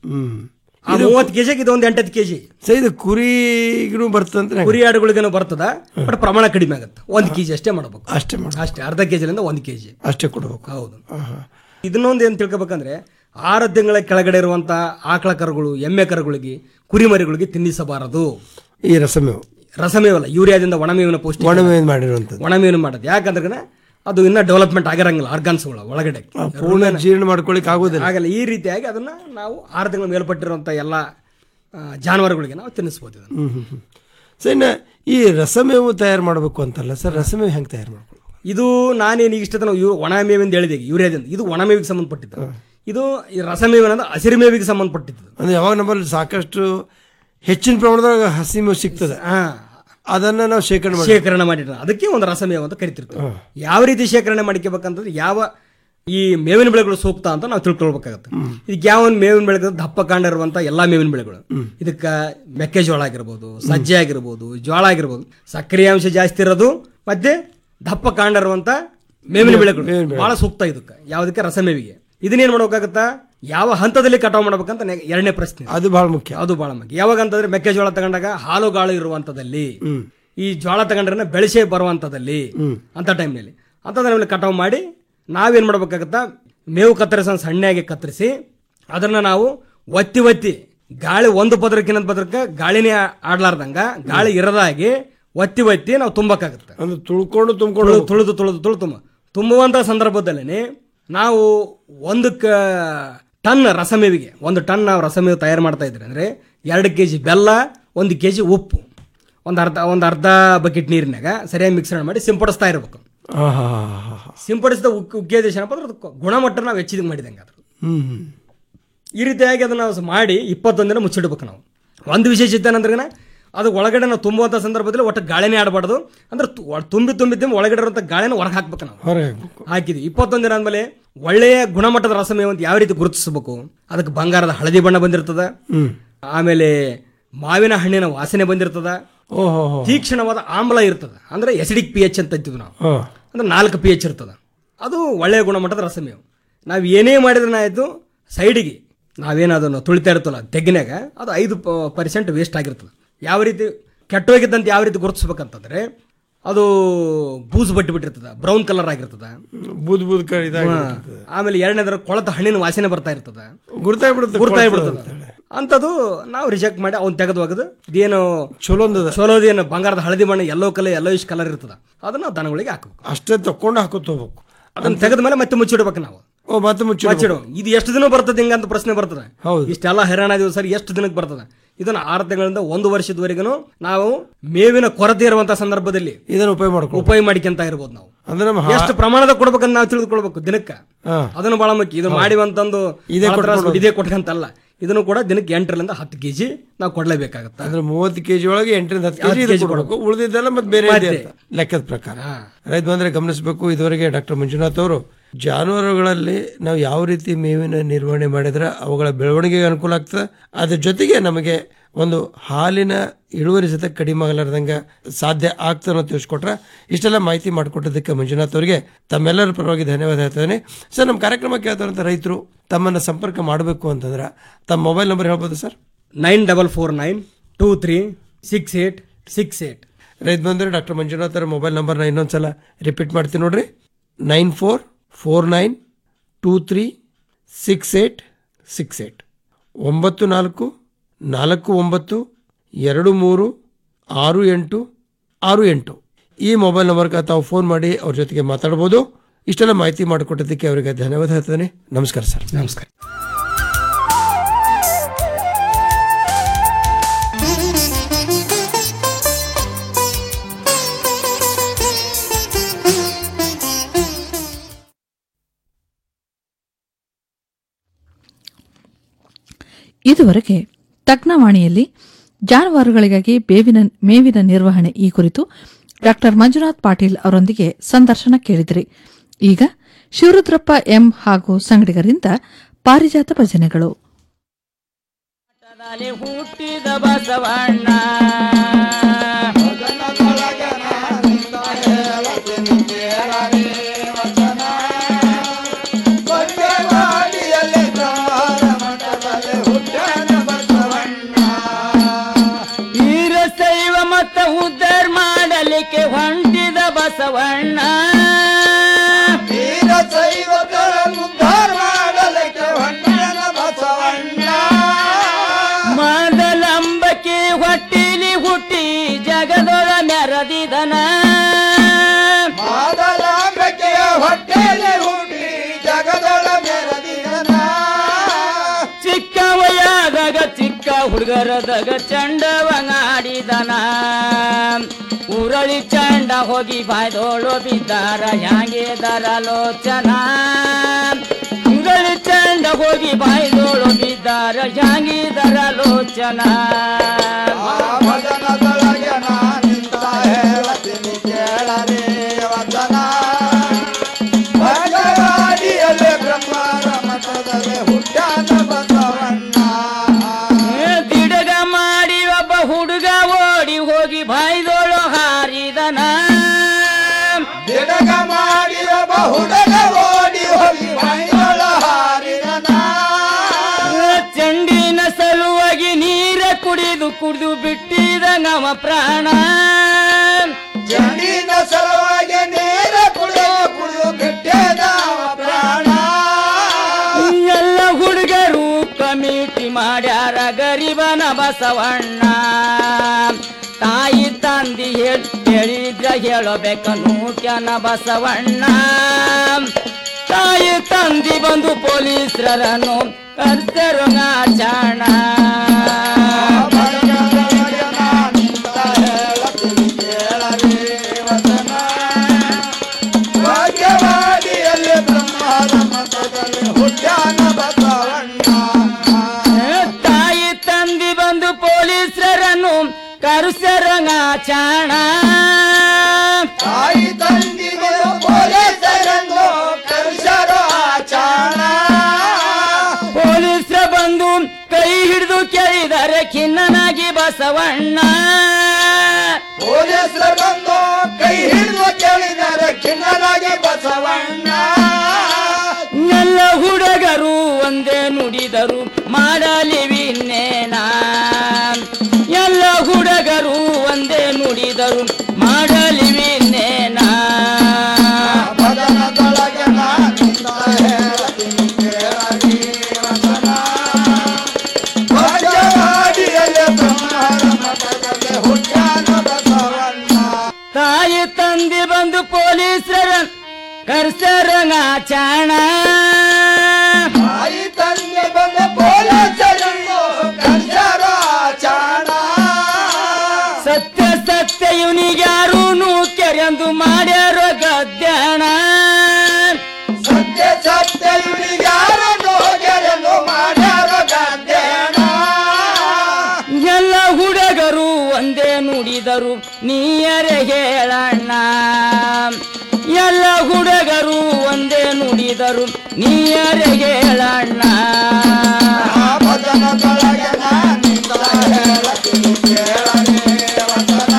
ಹ್ಮ್ ಆ ಮೂವತ್ತು ಕೆಜಿಗೆ ಇದು ಒಂದು ಎಂಟತ್ತು ಕೆಜಿ ಸರ್ ಇದು ಕುರಿಗೂ ಬರ್ತಂದ್ರೆ ಕುರಿ ಆಡುಗಳಿಗೇನು ಬರ್ತದ ಬಟ್ ಪ್ರಮಾಣ ಕಡಿಮೆ ಆಗುತ್ತೆ ಒಂದು ಕೆಜಿ ಅಷ್ಟೇ ಮಾಡಬೇಕು ಅಷ್ಟೇ ಮಾಡ ಅಷ್ಟೇ ಅರ್ಧ ಕೆಜಿಲಿಂದ ಒಂದು ಕೆಜಿ ಅಷ್ಟೇ ಕೊಡ್ಬೇಕು ಹೌದು ಇದನ್ನೊಂದು ಏನು ತಿಳ್ಕೊಬೇಕಂದ್ರೆ ಆರು ತಿಂಗಳ ಕೆಳಗಡೆ ಇರುವಂತ ಆಕಳ ಕರುಗಳು ಎಮ್ಮೆ ಕರುಗಳಿಗೆ ಕುರಿಮರಿಗಳಿಗೆ ತಿನ್ನಿಸಬಾರದು ಈ ರಸಮೇವು ರಸಮೇವಲ್ಲ ಯೂರಿಯಾದಿಂದ ಒಣಮೇವಿನ ಪೌಷ್ಟಿಕ ಒಣಮೇವು ಮಾಡಿರುವಂಥದ್ದು ಒಣಮೇವಿನ ಮಾಡೋದು ಯಾಕಂದ್ರೆ ಅದು ಇನ್ನ ಡೆವಲಪ್ಮೆಂಟ್ ಆಗಿರಂಗಿಲ್ಲ ಆರ್ಗಾನ್ಸ್ಗಳು ಒಳಗಡೆ ಪೂರ್ಣ ಜೀರ್ಣ ಮಾಡ್ಕೊಳಿಕ್ ಆಗೋದಿಲ್ಲ ಆಗಲ್ಲ ಈ ರೀತಿಯಾಗಿ ಅದನ್ನ ನಾವು ಆರು ತಿಂಗಳ ಮೇಲ್ಪಟ್ಟಿರುವಂತ ಎಲ್ಲ ಆ, ಜಾನುವಾರುಗಳಿಗೆ ನಾವು ತಿನ್ನಿಸ್ಬೋದು ಇದನ್ನ. ಹ್ಮ್ ಹ್ಮ್ ಹ್ಮ್ ಸರ್ ಇನ್ನ ಈ ರಸಮೇವು ತಯಾರು ಮಾಡಬೇಕು ಅಂತಲ್ಲ ಸರ್ ರಸಮೇವು ಹೆಂಗೆ ತಯಾರು ಮಾಡ್ಬೇಕು ಇದು ನಾನೇನು ಈಗ ಇಷ್ಟ ತನಕ ಇವು ಒಣ ಮೇವಿಂದ ಹೇಳಿದೆ ಈಗ ಯೂರಿಯಾದಿಂದ ಇದು ಒಣ ಮೇವಿಗೆ ಸಂಬಂಧಪಟ್ಟಿದ್ದು ಇದು ಈ ರಸಮೇವಿನ ಅಂದ್ರೆ ಹಸಿರು ಮೇವಿಗೆ ಸಂಬಂಧಪಟ್ಟಿದ್ದು ಅಂದ್ರೆ ಯಾವಾಗ ನಮ್ಮಲ್ಲಿ ಸಾಕಷ್ಟು ಹೆಚ್ಚಿನ ಪ್ರಮಾಣದಾಗ ಹಸಿ ಮೇವು ಸಿಗ್ತದೆ ಅದನ್ನ ನಾವು ಶೇಖರಣೆ ಮಾಡಿ ಶೇಖರಣೆ ಮಾಡಿದ್ರೆ ಅದಕ್ಕೆ ಒಂದು ರಸಮೇವು ಅಂತ ಕರಿತಿರ್ತೀವಿ ಯಾವ ರೀತಿ ಶೇಖರಣೆ ಮಾಡ್ಕೋಬೇಕಂತಂದ್ರೆ ಯಾವ ಈ ಮೇವಿನ ಬೆಳೆಗಳು ಸೂಕ್ತ ಅಂತ ನಾವು ತಿಳ್ಕೊಳ್ಬೇಕಾಗತ್ತೆ ಇದಕ್ಕೆ ಯಾವ ಒಂದು ಮೇವಿನ ಬೆಳೆಗಳು ದಪ್ಪ ಕಾಂಡ ಇರುವಂತ ಎಲ್ಲಾ ಮೇವಿನ ಬೆಳೆಗಳು ಇದಕ್ಕ ಮೆಕ್ಕೆಜೋಳ ಆಗಿರ್ಬೋದು ಸಜ್ಜೆ ಆಗಿರ್ಬೋದು ಜೋಳ ಆಗಿರ್ಬೋದು ಸಕ್ರಿಯ ಅಂಶ ಜಾಸ್ತಿ ಇರೋದು ಮತ್ತೆ ದಪ್ಪ ಕಾಂಡ ಇರುವಂತ ಮೇವಿನ ಬೆಳೆಗಳು ಬಹಳ ಸೂಕ್ತ ಇದಕ್ಕೆ ಯಾವುದಕ್ಕೆ ರಸಮೇವಿಗೆ ಇದನ್ನೇನ್ ಮಾಡ್ಬೇಕಾಗತ್ತಾ ಯಾವ ಹಂತದಲ್ಲಿ ಕಟಾವು ಮಾಡ್ಬೇಕಂತ ನೆ- ಎರಡನೇ ಪ್ರಶ್ನೆ ಅದು ಬಹಳ ಮುಖ್ಯ ಅದು ಬಹಳ ಮುಖ್ಯ ಯಾವಾಗ ಅಂತಂದ್ರೆ ಮೆಕ್ಕೆಜೋಳ ತಗೊಂಡಾಗ ಹಾಲುಗಾಳು ಇರುವಂತದಲ್ಲಿ ಈ ಜೋಳ ತಗೊಂಡ್ರೆ ಬೆಳೆಸೆ ಬರುವಂತದಲ್ಲಿ ಅಂತ ಟೈಮ್ನಲ್ಲಿ ಅಂತ ಟೈಮ್ನಲ್ಲಿ ಕಟಾವು ಮಾಡಿ ನಾವೇನ್ ಮಾಡ್ಬೇಕಾಗತ್ತಾ ಮೇವು ಕತ್ತರಿಸ ಸಣ್ಣಗೆ ಕತ್ತರಿಸಿ ಅದನ್ನ ನಾವು ಒತ್ತಿ ಒತ್ತಿ ಗಾಳಿ ಒಂದು ಪದರಕ್ಕಿನ್ನೊಂದು ಪದರಕ್ಕೆ ಗಾಳಿನೇ ಆಡ್ಲಾರ್ದಂಗ ಗಾಳಿ ಇರದಾಗಿ ಒತ್ತಿ ಒತ್ತಿ ನಾವು ತುಂಬಕ್ಕಾಗತ್ತೆ ಅಂದ್ರೆ ತುಳ್ಕೊಂಡು ತುಂಬ್ಕೊಂಡು ತುಳಿದು ತುಳಿದು ತುಳಿದು ತುಳು ತುಂಬ ತುಂಬುವಂತ ಸಂದರ್ಭದಲ್ಲಿ ನಾವು ಒಂದು ಕ ಟನ್ ರಸಮೇವಿಗೆ ಒಂದು ಟನ್ ನಾವು ರಸಮೇವು ತಯಾರು ಮಾಡ್ತಾ ಇದ್ರೆ ಅಂದ್ರೆ ಎರಡು ಕೆ ಜಿ ಬೆಲ್ಲ ಒಂದು ಕೆ ಜಿ ಉಪ್ಪು ಒಂದು ಅರ್ಧ ಒಂದು ಅರ್ಧ ಬಕೆಟ್ ನೀರಿನಾಗ ಸರಿಯಾಗಿ ಮಿಕ್ಸರ್ ಮಾಡಿ ಸಿಂಪಡಿಸ್ತಾ ಇರಬೇಕು ಸಿಂಪಡಿಸಿದ ಉಕ್ ಉದ್ದೇಶ ಏನಪ್ಪ ಅಂದ್ರೆ ಅದಕ್ಕೆ ಗುಣಮಟ್ಟ ನಾವು ಹೆಚ್ಚಿಗೆ ಮಾಡಿದಂಗೆ ಅದು ಹ್ಮ್ ಹ್ಮ್ ಈ ರೀತಿಯಾಗಿ ಅದನ್ನ ನಾವು ಮಾಡಿ ಇಪ್ಪತ್ತೊಂದು ದಿನ ಮುಚ್ಚಿಡ್ಬೇಕು ನಾವು ಒಂದು ವಿಶೇಷತೆ ಏನಂದ್ರೆ ಅದು ಒಳಗಡೆ ನಾವು ತುಂಬುವಂಥ ಸಂದರ್ಭದಲ್ಲಿ ಒಟ್ಟು ಗಾಳಿನೇ ಆಡಬಾರ್ದು ಅಂದ್ರೆ ತು- ಒ- ತುಂಬಿ ತುಂಬಿದ್ದ ಹೊಳಗಡೆ ಇರುವಂಥ ಗಾಳಿನ ಹೊರಗೆ ಹಾಕ್ಬೇಕು ನಾವು ಹೊರಗೆ ಹಾಕಿದ್ವಿ ಇಪ್ಪತ್ತೊಂದು ದಿನ ಆದ್ಮೇಲೆ ಒಳ್ಳೆಯ ಗುಣಮಟ್ಟದ ರಸಮೇವು ಅಂತ ಯಾವ ರೀತಿ ಗುರುತಿಸಬೇಕು ಅದಕ್ಕೆ ಬಂಗಾರದ ಹಳದಿ ಬಣ್ಣ ಬಂದಿರ್ತದ ಹ್ಮ್ ಆಮೇಲೆ ಮಾವಿನ ಹಣ್ಣಿನ ವಾಸನೆ ಬಂದಿರ್ತದ ಓಹೋ ತೀಕ್ಷ್ಣವಾದ ಆಮ್ಲ ಇರ್ತದ ಅಂದ್ರೆ ಎಸಿಡಿಕ್ ಪಿ ಎಚ್ ಅಂತ ಅಂತೀವಿ ನಾವು ಹಾ ಅಂದ್ರೆ ನಾಲ್ಕು ಪಿ ಎಚ್ ಇರ್ತದ ಅದು ಒಳ್ಳೆಯ ಗುಣಮಟ್ಟದ ರಸಮೇವು ನಾವು ಏನೇ ಮಾಡಿದ್ರೆ ಆಯಿತು ಸೈಡಿಗೆ ನಾವೇನು ಅದನ್ನು ತುಳಿತಾ ಇರ್ತಲ್ಲ ತೆಗ್ಗಿನಾಗ ಅದು ಐದು ಪರ್ಸೆಂಟ್ ವೇಸ್ಟ್ ಆಗಿರ್ತದೆ ಯಾವ ರೀತಿ ಕೆಟ್ಟೋಗಿದ್ದಂತ ಯಾವ ರೀತಿ ಗುರುತಿಸ್ಬೇಕಂತಂದ್ರೆ ಅದು ಬೂಸ್ ಬಟ್ಟಿ ಬಿಟ್ಟಿರ್ತದ ಬ್ರೌನ್ ಕಲರ್ ಆಗಿರ್ತದ ಬೂದ್ ಬೂದ್ ಕಡೆ ಇದಾಗಿ ಹಾ. ಆಮೇಲೆ ಎರಡನೇದ್ರ ಕೊಳತ ಹಣ್ಣಿನ ವಾಸನೆ ಬರ್ತಾ ಇರ್ತದ ಗುರ್ತಾಗ್ಬಿಡುತ್ತೆ ಗುರ್ತಾಗ್ಬಿಡ್ತದ ಅಂಥದ್ದು ನಾವು ರಿಜೆಕ್ಟ್ ಮಾಡಿ ಅವ್ನು ತೆಗೆದು ಒಗೆದು ಇದೇನು ಚಲೋ ಚಲೋದೇನು ಬಂಗಾರದ ಹಳದಿ ಬಣ್ಣ ಎಲ್ಲೋ ಕಲರ್ ಎಲ್ಲೋ ಇಶ್ ಕಲರ್ ಇರ್ತದ ಅದನ್ನ ನಾವು ದನಗಳಿಗೆ ಹಾಕಬೇಕು ಅಷ್ಟೇ ತಕೊಂಡು ಹಾಕೋತ ಹೋಗ್ಬೇಕು ಅದನ್ನ ತೆಗೆದ ಮೇಲೆ ಮತ್ತೆ ಮುಚ್ಚಿಡ್ಬೇಕು ನಾವು ಓ ಮತ್ತೆ ಮುಚ್ಚಿ ಮುಚ್ಚಿಡು ಇದು ಎಷ್ಟು ದಿನ ಬರ್ತದೆ ಹಿಂಗಂತ ಪ್ರಶ್ನೆ ಬರ್ತದೆ ಇಷ್ಟೆಲ್ಲ ಹೈರಾಣ ಇದೀವಿ ಸರ್ ಎಷ್ಟು ದಿನಕ್ಕೆ ಬರ್ತದೆ ಇದನ್ನ ಆರು ತಿಂಗಳಿಂದ ಒಂದು ವರ್ಷದವರೆಗೂ ನಾವು ಮೇವಿನ ಕೊರತೆ ಇರುವಂತ ಸಂದರ್ಭದಲ್ಲಿ ಇದನ್ನ ಉಪಯೋಗ ಮಾಡ್ಕೊ ಉಪಯೋಗ ಮಾಡಿಕೊಂತ ಇರ್ಬೋದು ನಾವು ಅಂದ್ರೆ ನಮ್ಮ ಹಾ- ಎಷ್ಟು ಪ್ರಮಾಣದ ಕೊಡ್ಬೇಕಂತ ನಾವು ತಿಳಿದುಕೊಳ್ಬೇಕು ದಿನಕ್ಕೆ ಹಾ. ಅದನ್ನು ಬಹಳ ಮುಖ್ಯ ಇದು ಮಾಡಿವಂತಂದು ಇದೇ ಬಹಳ ತ್ರಾಸು, ಕೊಟ್ಕೊಂಡು- ಇದೇ ಕೊಟ್ಕಂತಲ್ಲ ಇದನ್ನು ಕೂಡ ದಿನಕ್ಕೆ ಎಂಟರಿಂದ ಹತ್ತು ಕೆಜಿ ನಾವು ಕೊಡ್ಲೇಬೇಕಾಗತ್ತೆ ಅಂದ್ರೆ ಮೂವತ್ತು ಕೆಜಿ ಒಳಗೆ ಎಂಟರಿಂದ ಹತ್ತು ಹತ್ತು ಕೆಜಿ kg ಕೊಡಬೇಕು ಉಳಿದಿದ್ದೆಲ್ಲ ಮತ್ತೆ ಬೇರೆ ಇದೆ ಮತ್ತೆ. ಅಂತ ಲೆಕ್ಕದ ಪ್ರಕಾರ ರೈತ ಬಂದ್ರೆ ಗಮನಿಸಬೇಕು ಇದುವರೆಗೆ ಡಾಕ್ಟರ್ ಮಂಜುನಾಥ್ ಅವರು ಜಾನುವಾರುಗಳಲ್ಲಿ ನಾವು ಯಾವ ರೀತಿ ಮೇವಿನ ನಿರ್ವಹಣೆ ಮಾಡಿದ್ರೆ ಅವುಗಳ ಬೆಳವಣಿಗೆಗೆ ಅನುಕೂಲ ಆಗ್ತದೆ ಅದ್ರ ಜೊತೆಗೆ ನಮಗೆ ಒಂದು ಹಾಲಿನ ಇಳುವರಿ ಸತ ಕಡಿಮೆ ಆಗಲಾರ್ದಂಗೆ ಸಾಧ್ಯ ಆಗ್ತದೆ ಅಂತ ತಿಳಿಸ್ಕೊಟ್ರೆ ಇಷ್ಟೆಲ್ಲ ಮಾಹಿತಿ ಮಾಡಿಕೊಟ್ಟಿದ್ದಕ್ಕೆ ಮಂಜುನಾಥ್ ಅವರಿಗೆ ತಮ್ಮೆಲ್ಲರ ಪರವಾಗಿ ಧನ್ಯವಾದ ಹೇಳ್ತೇನೆ ಸರ್ ನಮ್ಮ ಕಾರ್ಯಕ್ರಮ ಕೇಳ್ತಾರಂತ ರೈತರು ತಮ್ಮನ್ನು ಸಂಪರ್ಕ ಮಾಡಬೇಕು ಅಂತಂದ್ರೆ ತಮ್ಮ ಮೊಬೈಲ್ ನಂಬರ್ ಹೇಳ್ಬೋದು sir nine double four nine two three six eight six eight ರೈತ ಬಂದರೆ ಡಾಕ್ಟರ್ ಮಂಜುನಾಥ್ ಅವರ ಮೊಬೈಲ್ ನಂಬರ್ನ ಇನ್ನೊಂದ್ಸಲ ರಿಪೀಟ್ ಮಾಡ್ತೀನಿ ನೋಡ್ರಿ nine four four nine two three six eight six eight ಒಂಬತ್ತು ನಾಲ್ಕು ನಾಲ್ಕು ಒಂಬತ್ತು ಎರಡು ಮೂರು ಆರು ಎಂಟು ಆರು ಎಂಟು ಈ ಮೊಬೈಲ್ ನಂಬರ್ಗೆ ತಾವು ಫೋನ್ ಮಾಡಿ ಅವ್ರ ಜೊತೆಗೆ ಮಾತಾಡ್ಬೋದು ಇಷ್ಟೆಲ್ಲ ಮಾಹಿತಿ ಮಾಡಿಕೊಟ್ಟಿದ್ದಕ್ಕೆ ಅವರಿಗೆ ಧನ್ಯವಾದ ಹೇಳ್ತೇನೆ ನಮಸ್ಕಾರ ಸರ್ ನಮಸ್ಕಾರ ಇದುವರೆಗೆ ತಜ್ಞವಾಣಿಯಲ್ಲಿ ಜಾನುವಾರುಗಳಿಗಾಗಿ ಬೇವಿನ ಮೇವಿನ ನಿರ್ವಹಣೆ ಈ ಕುರಿತು ಡಾಕ್ಟರ್ ಮಂಜುನಾಥ್ ಪಾಟೀಲ್ ಅವರೊಂದಿಗೆ ಸಂದರ್ಶನ ಕೇಳಿದಿರಿ ಈಗ ಶಿವರುದ್ರಪ್ಪ ಎಂ ಹಾಗೂ ಸಂಗಡಿಗರಿಂದ ಪಾರಿಜಾತ ಭಜನೆಗಳು ಹುಟ್ಟಿದ ಬಸವಣ್ಣ ಹುಟ್ಟ ವೀರ ಶೈವಗಳನ್ನು ಉದ್ಧಾರ ಮಾಡಲಿಕ್ಕೆ ಹೊಂಟನ ಬಸವಣ್ಣ ಮೊದಲಂಬಕ್ಕೆ ಹೊಟ್ಟಿಲಿ ಹುಟ್ಟಿ ಜಗದೊಳ ಮೆರದಿದನ ಮೊದಲಾಂಬೆಕೆಯ ಹೊಟ್ಟೆಯಲ್ಲಿ ಹುಟ್ಟಿ ಜಗದೊಳ ಮೆರದಿದನ ಚಿಕ್ಕ ವಯದಾಗ ಚಿಕ್ಕ ಹುಡುಗರದಾಗ ಚಂಡವಂಗಾಡಿದನ ಉರಳಿ ಚಂಡ ಹೋಗಿ ಬಾಯ್ದೋಳು ಬಿದ್ದಾರ ಹ್ಯಾಂಗಿದರ ಲೋಚನ ಉರಳಿ ಚಂಡ ಹೋಗಿ ಬಾಯ್ದೋಳು ಬಿದ್ದಾರ ಹ್ಯಾಂಗಿದರ ಲೋಚನ ಭಜನದೊಳಗೆ ನಾನಿಂತ ಹೇಳತೀನಿ ಕೇಳರೆ ವಚನ ಭಜವಾಡಿಯಲ್ಲಿ ಬ್ರಹ್ಮರ ಮಠದಲ್ಲಿ ಹುಟ್ಟಾನ ಬಸವಣ್ಣ ದಿಡಗ ಮಾಡಿ ಒಬ್ಬ ಹುಡುಗ ಓಡಿ ಹೋಗಿ ಬಾಯ್ದೋಳು ಹಾರಿದನ ದಿಡಗ ಮಾಡಿ ಒಬ್ಬ ಹುಡುಗ ಓಡಿ ಹೋಗಿ ಬಾಯ್ದೋಳು ಹಾರಿದನ ಚಂಡಿನ ಸಲುವಾಗಿ ನೀರ ಕುಡಿದು ಕುಡಿದು ಬಿಟ್ಟಿದ ನವ ಪ್ರಾಣ ಚಂಡಿನ ಸಲುವಾಗಿ ನೀರ ಕುಡಿದು ಕುಡಿದು ಬಿಟ್ಟಿದ ಪ್ರಾಣ ಎಲ್ಲ ಹುಡುಗರು ಕಮಿಟಿ ಮಾಡ್ಯಾರ ಗರಿಬನ ಬಸವಣ್ಣ ತಾಯಿ ತಂದಿ ಹೇಳ್- ಹೇಳಿದ್ರ ಹೇಳಬೇಕನ್ನು ಕ್ಯನ ಬಸವಣ್ಣ ತಾಯಿ ತಂದಿ ಬಂದು ಪೊಲೀಸರನ್ನು ಕರ್ತರು ನಾಚಾಣ ಭಾಗ್ಯವಾಡಿಯಲ್ಲಿ ಬ್ರಹ್ಮರ ಮಠದಲ್ಲಿ ಹುಟ್ಟಾನ ಬಸವಣ್ಣ ತಾಯಿ ತಂದಿ ಬಂದು ಪೊಲೀಸರನ್ನು ಕರುಸರಂಗಾಚಾಣ ತಾಯಿ ತಂದಿಗಳು ಪೊಲೀಸರನ್ನು ಕರುಷರು ಆಚಾಣ ಪೊಲೀಸರ ಬಂದು ಕೈ ಹಿಡಿದು ಕೇಳಿದರೆ ಖಿನ್ನನಾಗಿ ಬಸವಣ್ಣ ಪೊಲೀಸರು ಬಂದು ಕೈ ಹಿಡಿದು ಕೇಳಿದರೆ ಖಿನ್ನನಾಗಿ ಬಸವಣ್ಣ ಎಲ್ಲ ಹುಡುಗರು ಒಂದೇ ನುಡಿದರು ಮಾಡಲಿ ವಿನ್ನೇನ ಎಲ್ಲ ಹುಡುಗರು ಒಂದೇ ನುಡಿದರು ಮಾಡಲಿ ವಿನ್ನೇನ ಭಜನದೊಳಗೆ ನಾನಿಂದ ಹೇಳತೀನಿ ಕೇಳರಿ ವಚನ ಭಾಗ್ಯವಾಡಿಯಲ್ಲಿ ಬ್ರಹ್ಮರ ಮಠದಲ್ಲಿ ಹುಟ್ಟಾನ ಬಸವಣ್ಣ ತಾಯಿ ತಂದೆ ಬಂದು ಪೊಲೀಸರ ಕರ್ಸರಂಗಾಚಾಣ ತಾಯಿ ತಂದೆ ಬಂದು ಪೊಲೀಸರನ್ನು ಕರುಷರು ಆಚಾಣ ಸತ್ಯ ಸತ್ಯ ಇವನಿಗ್ಯಾರು ಕೆರೆಂದು ಮಾಡ್ಯಾರೋ ಗದ್ಯಾಣ ಸತ್ಯ ಸತ್ಯ ಇವನಿಗ್ಯಾರನ್ನು ಗೆರೆನು ಮಾಡ್ಯಾರ ಗದ್ದೇಣ ಎಲ್ಲ ಹುಡುಗರು ಒಂದೇ ನುಡಿದರು ನೀಯರೆ ಹೇಳಣ್ಣ ಎಲ್ಲ ಹುಡುಗರು ಒಂದೇ ನುಡಿದರು ನೀಯರೆ ಹೇಳಣ್ಣ ಭಜನದೊಳಗೆ ನಾನಿಂದ ಹೇಳತೀನಿ ಕೇಳರೆ ವಚನ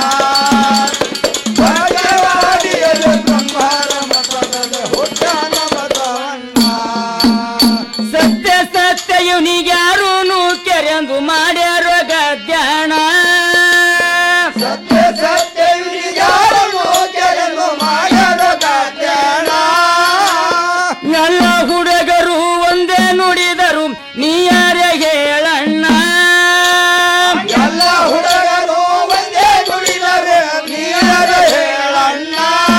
ಭಾಗ್ಯವಾಡಿಯಲ್ಲಿ ಬ್ರಹ್ಮರ ಮಠದಲ್ಲಿ ಹುಟ್ಟಾನ ಬಸವಣ್ಣ ಸತ್ಯ ಸತ್ಯ ಇವನಿಗ್ಯಾರು ಕೆರೆಂದು ಮಾಡ್ಯಾರೋ ಗದ್ಯಾಣ ಸತ್ಯ ಸತ್ಯ ಇವನಿಗ್ಯಾರನ್ನು ಗೆರೆನು ಮಾಡ್ಯಾರ ಗದ್ದೇಣ ಎಲ್ಲ ಹುಡುಗರು ಒಂದೇ ನುಡಿದರು ನೀಯರೆ ಹೇಳಣ್ಣ ಎಲ್ಲ ಹುಡುಗರು ಒಂದೇ ನುಡಿದರೆ ನೀರ ಹೇಳಣ್ಣ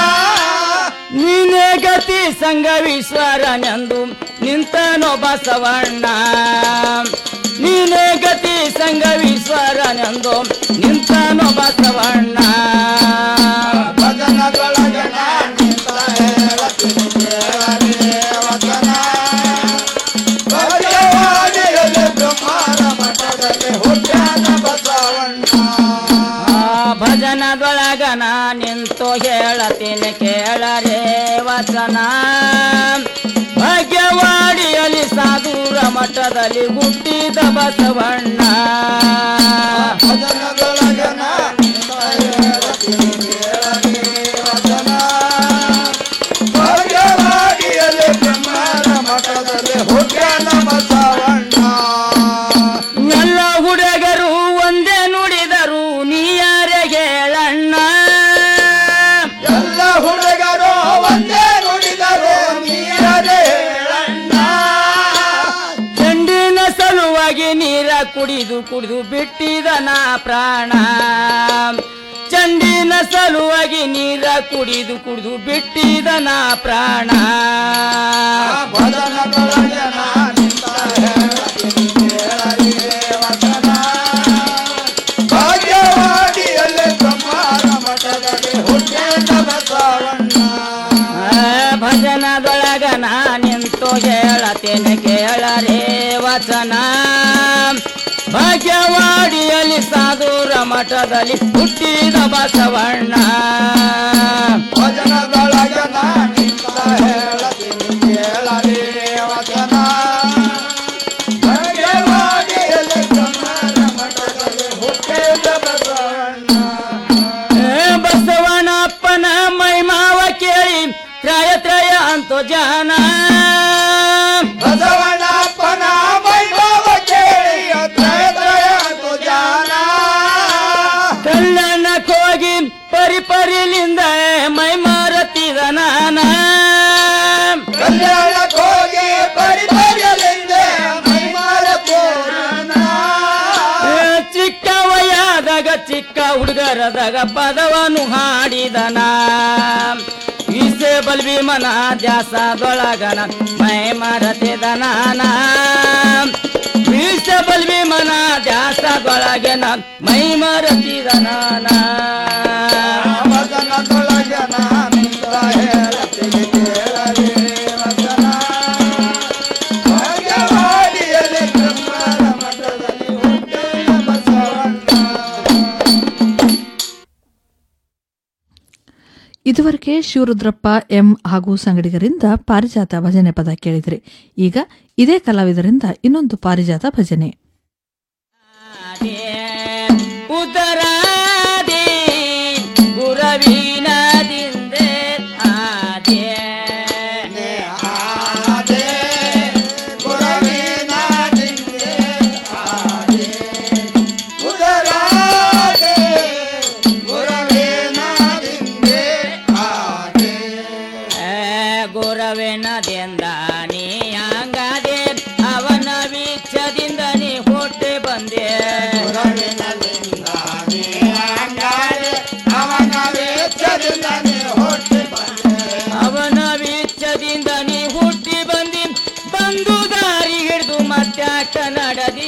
ನೀನೇ ಗತಿ ಸಂಗವೀಶ್ವರನೆಂದು ನಿಂತನೋ ಬಸವಣ್ಣ ನೀನೇ ಗತಿ ಸಂಗವೀಶ್ವರನೆಂದು ನಿಂತನೋ ಬಸವಣ್ಣ ಭಜನದೊಳಗೆ ನಾನಿಂದ ಹೇಳತೀನಿ ಕೇಳರೆ ವಚನ ಭಾಗ್ಯವಾಡಿಯಲ್ಲಿ ಬ್ರಹ್ಮರ ಮಠದಲ್ಲಿ ಹುಟ್ಟಾನ ಬಸವಣ್ಣ ಆ ಭಜನದೊಳಗ ನಾ ನಿಂತು ಹೇಳತೀನಿ ಕೇಳರೆ ವಚನ ಭಾಗ್ಯವಾಡಿಯಲ್ಲಿ ಸಾಧುರ ಮಠದಲ್ಲಿ ಹುಟ್ಟಿದ ಬಸವಣ್ಣ ಭಜನದೊಳಗೆ ನಾನಿಂದ ಹೇಳತೀನಿ ಕೇಳರೆ ವಚನ ಭಾಗ್ಯವಾಡಿಯಲ್ಲಿ ಬ್ರಹ್ಮರ ಮಠದಲ್ಲಿ ಹುಟ್ಟಾನ ಬಸವಣ್ಣ ಎಲ್ಲ ಹುಡುಗರು ಒಂದೇ ನುಡಿದರು ನೀ ಯಾರ ಹೇಳಣ್ಣ ಎಲ್ಲ ಹುಡುಗರು ಕುಡಿದು ಕುಡಿದು ಬಿಟ್ಟಿದನ ಪ್ರಾಣ ಚಂಡಿನ ಸಲುವಾಗಿ ನೀರ ಕುಡಿದು ಕುಡಿದು ಬಿಟ್ಟಿದನ ಪ್ರಾಣ ಭಾಗ್ಯವಾಡಿಯಲ್ಲಿ ಬ್ರಹ್ಮರ ಮಠದಲ್ಲಿ ಹುಟ್ಟಿದ ಬಸವಣ್ಣ ಭಜನದೊಳಗ ನಾ ನಿಂತು ಹೇಳತೇನೆ ಕೇಳರೇ ವಚನ ಭಾಗ್ಯವಾಡಿಯಲ್ಲಿ ಸಾಧುರ ಮಠದಲ್ಲಿ ಹುಟ್ಟಿದ ಬಸವಣ್ಣ ಭಜನದೊಳಗ ನಾ ನಿಂತ ಹೇಳತೀನಿ ಕೇಳಲಿ ವಚನ ಭಾಗ್ಯವಾಡಿಯಲ್ಲಿ ಬ್ರಹ್ಮರ ಮಠದಲ್ಲಿ ಹುಟ್ಟಿದ ಬಸವಣ್ಣ ಏ ಬಸವಣ್ಣಪ್ಪನ ಮೈಮಾವ ಕೇಳಿ ತ್ರಯ ತ್ರಯ ಅಂತು ಜಾನ ಬಸವಣ್ಣಪ್ಪನ ವೈಭವ ಕೇಳಿ ತ್ರಯ ತ್ರಯ ಅಂತು ಜಾನ ಕಲ್ಲಣ್ಣಕ್ ಹೋಗಿ ಪರಿ ಪರಿಲಿಂದ ಮೈ ಮಾರತಿದ ನಾನ ಕಲ್ಯಾಣಕ್ಕೆ ಹೋಗಿ ಪರಿಪರ್ಯಲಿಂದ ಮೈಮಾರ ಪೂರ್ಣ ಏ ಚಿಕ್ಕ ವಯದಾಗ ಚಿಕ್ಕ ಹುಡುಗರದಾಗ ಪದವನ್ನು ಹಾಡಿದನ ಈಸೆ ಬಲ್ವಿ ಮನ ದ್ಯಾಸದೊಳಗನ ಮೈ ಮರತಿದ ನಾನ ಈಸೆ ಬಲ್ವಿ ಮನ ದ್ಯಾಸದೊಳಗನ ಮೈ ಮರತಿದ ನಾನ ಭಜನದೊಳಗ ನಾ ನಿಂತ ಹೇಳತೀನಿ ಕೇಳಲಿ ವಚನ ಭಾಗ್ಯವಾಡಿಯಲ್ಲಿ ಬ್ರಹ್ಮರ ಮಠದಲ್ಲಿ ಹುಟ್ಟಿದ ಬಸವಣ್ಣ ಇದುವರೆಗೆ ಶಿವರುದ್ರಪ್ಪ ಎಂ ಹಾಗೂ ಸಂಗಡಿಗರಿಂದ ಪಾರಿಜಾತ ಭಜನೆ ಪದ ಕೇಳಿದ್ರಿ ಈಗ ಇದೇ ಕಲಾವಿದರಿಂದ ಇನ್ನೊಂದು ಪಾರಿಜಾತ ಭಜನೆ ಉದರಾದಿ ಗುರವಿನದಿಂದೆ ಆದೆ ಆದೆ ಗುರವಿನದಿಂದೆ ಆದೆ ಉದರಾದೆ ಗುರವಿನದಿಂದೆ ಆದೆ ಗುರವಿನದಿಂದ ನೀ ಹಂಗಾದೆ ಅವನ ವೀಕ್ಷದಿಂದ ನೀ ಹುಟ್ಟಿ ಬಂದೆ ಗುರವಿನದಿಂದ ನೀ ಹಂಗಾದೆ ಅವನ ವೆಚ್ಚದಿಂದ ನೀ ಹುಟ್ಟಿ ಬಂದೆ ಅವನ ವೀಕ್ಷದಿಂದ ನೀ ಹುಟ್ಟಿ ಬಂದಿ ಬಂದು ದಾರಿ ಹಿಡಿದು ಮತ್ಯಾಕ ನಡದಿ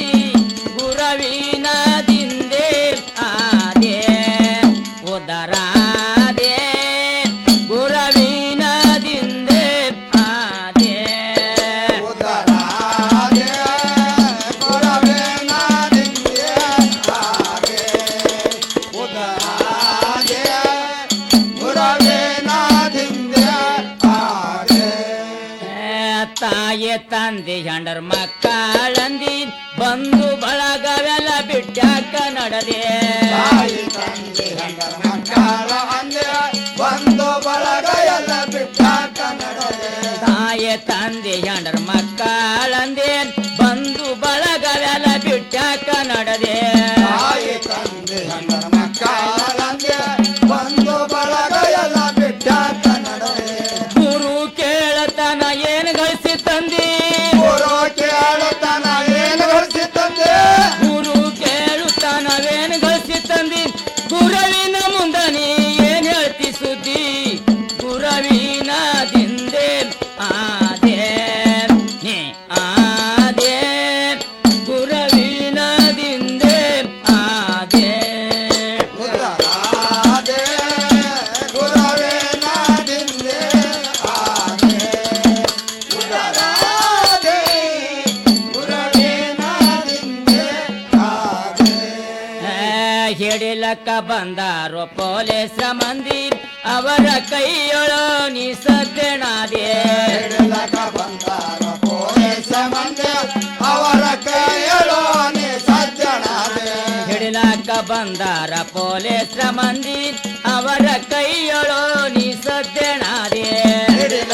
ಗುರವಿನದಿಂದೆ ಆದೆ ಉದರಾದೆ ಗುರವಿನದಿಂದೆ ಆದೆ ಉದರಾದೆ ಗುರವಿನದಿಂದೆ ಆದೆ ಉದರಾದೆ ಗುರವಿನದಿಂದೆ ಆದೆ ತಾಯಿ ತಂದೆ ಹೆಂಡರ್ ಮಕ್ಕಳಂದಿ ಬಂದು ಬಳಗವೆಲ್ಲ ಬಿಟ್ಟಾಕ ನಡದೆ ತಾಯಿ ತಂದೆ ಹೆಂಡರ ಮಕ್ಕಳ ಅಂದೆ ಬಂದು ಬಳಗ ಎಲ್ಲ ಬಿಟ್ಟಾಕ ನಡೆದೆ ತಾಯಿ ತಂದೆ ಹೆಂಡರ್ ಮಕ್ಕಳಂದೆ ಬಂದು ಬಳಗವೆಲ್ಲ ಬಿಟ್ಟಾಕ ನಡದೆ ತಾಯಿ ತಂದೆ ಹೆಂಡರ ಮಕ್ಕಳ ಅಂದೆ ಬಂದು ಬಳಗ ಎಲ್ಲ ಬಿಟ್ಟಾಕ ನಡೆದೆ ಗುರು ಕೇಳತನ ಏನ್ ಗಳಿಸಿ ತಂದಿ ಗುರು ಕೇಳುತ್ತಾನ ಏನು ಗಳಿಸಿ ತಂದೆ ಗುರು ಕೇಳುತ್ತಾನವೇನ್ ಗಳಿಸಿ ತಂದಿ ಗುರುವಿನ ಮುಂದ ನೀ ಏನ್ ಹೇಳ್ತಿ ಸುದ್ದಿ ಗುರುವಿನ ದಿಂದೆ ಆದೆ ನೀ ಆದೆ ಗುರುವಿನ ದಿಂದೆ ಆದೆ ಉದರಾದೆ ಗುರವಿನದಿಂದೆ ಆದೆ ಉದರಾದೆ ಗುರವಿನದಿಂದೆ ಆದೆ ಹಿಡಿಲಕ್ಕ ಬಂದಾರೋ ಪೊಲೀಸ ಮಂದಿ ಅವರ ಕೈಯೊಳು ನೀ ಸತ್ಯನಾದೆ ಹಿಡಿಲಕ ಬಂದಾರ ಪೊಲೀಸ ಮಂದಿ ಅವರ ಕೈಯಲು ನೀ ಸಜ್ಜನಾದೆ ಹಿಡಿಲಕ್ಕ ಬಂದಾರ ಪೊಲೀಸ ಮಂದಿ ಅವರ ಕೈಯೊಳು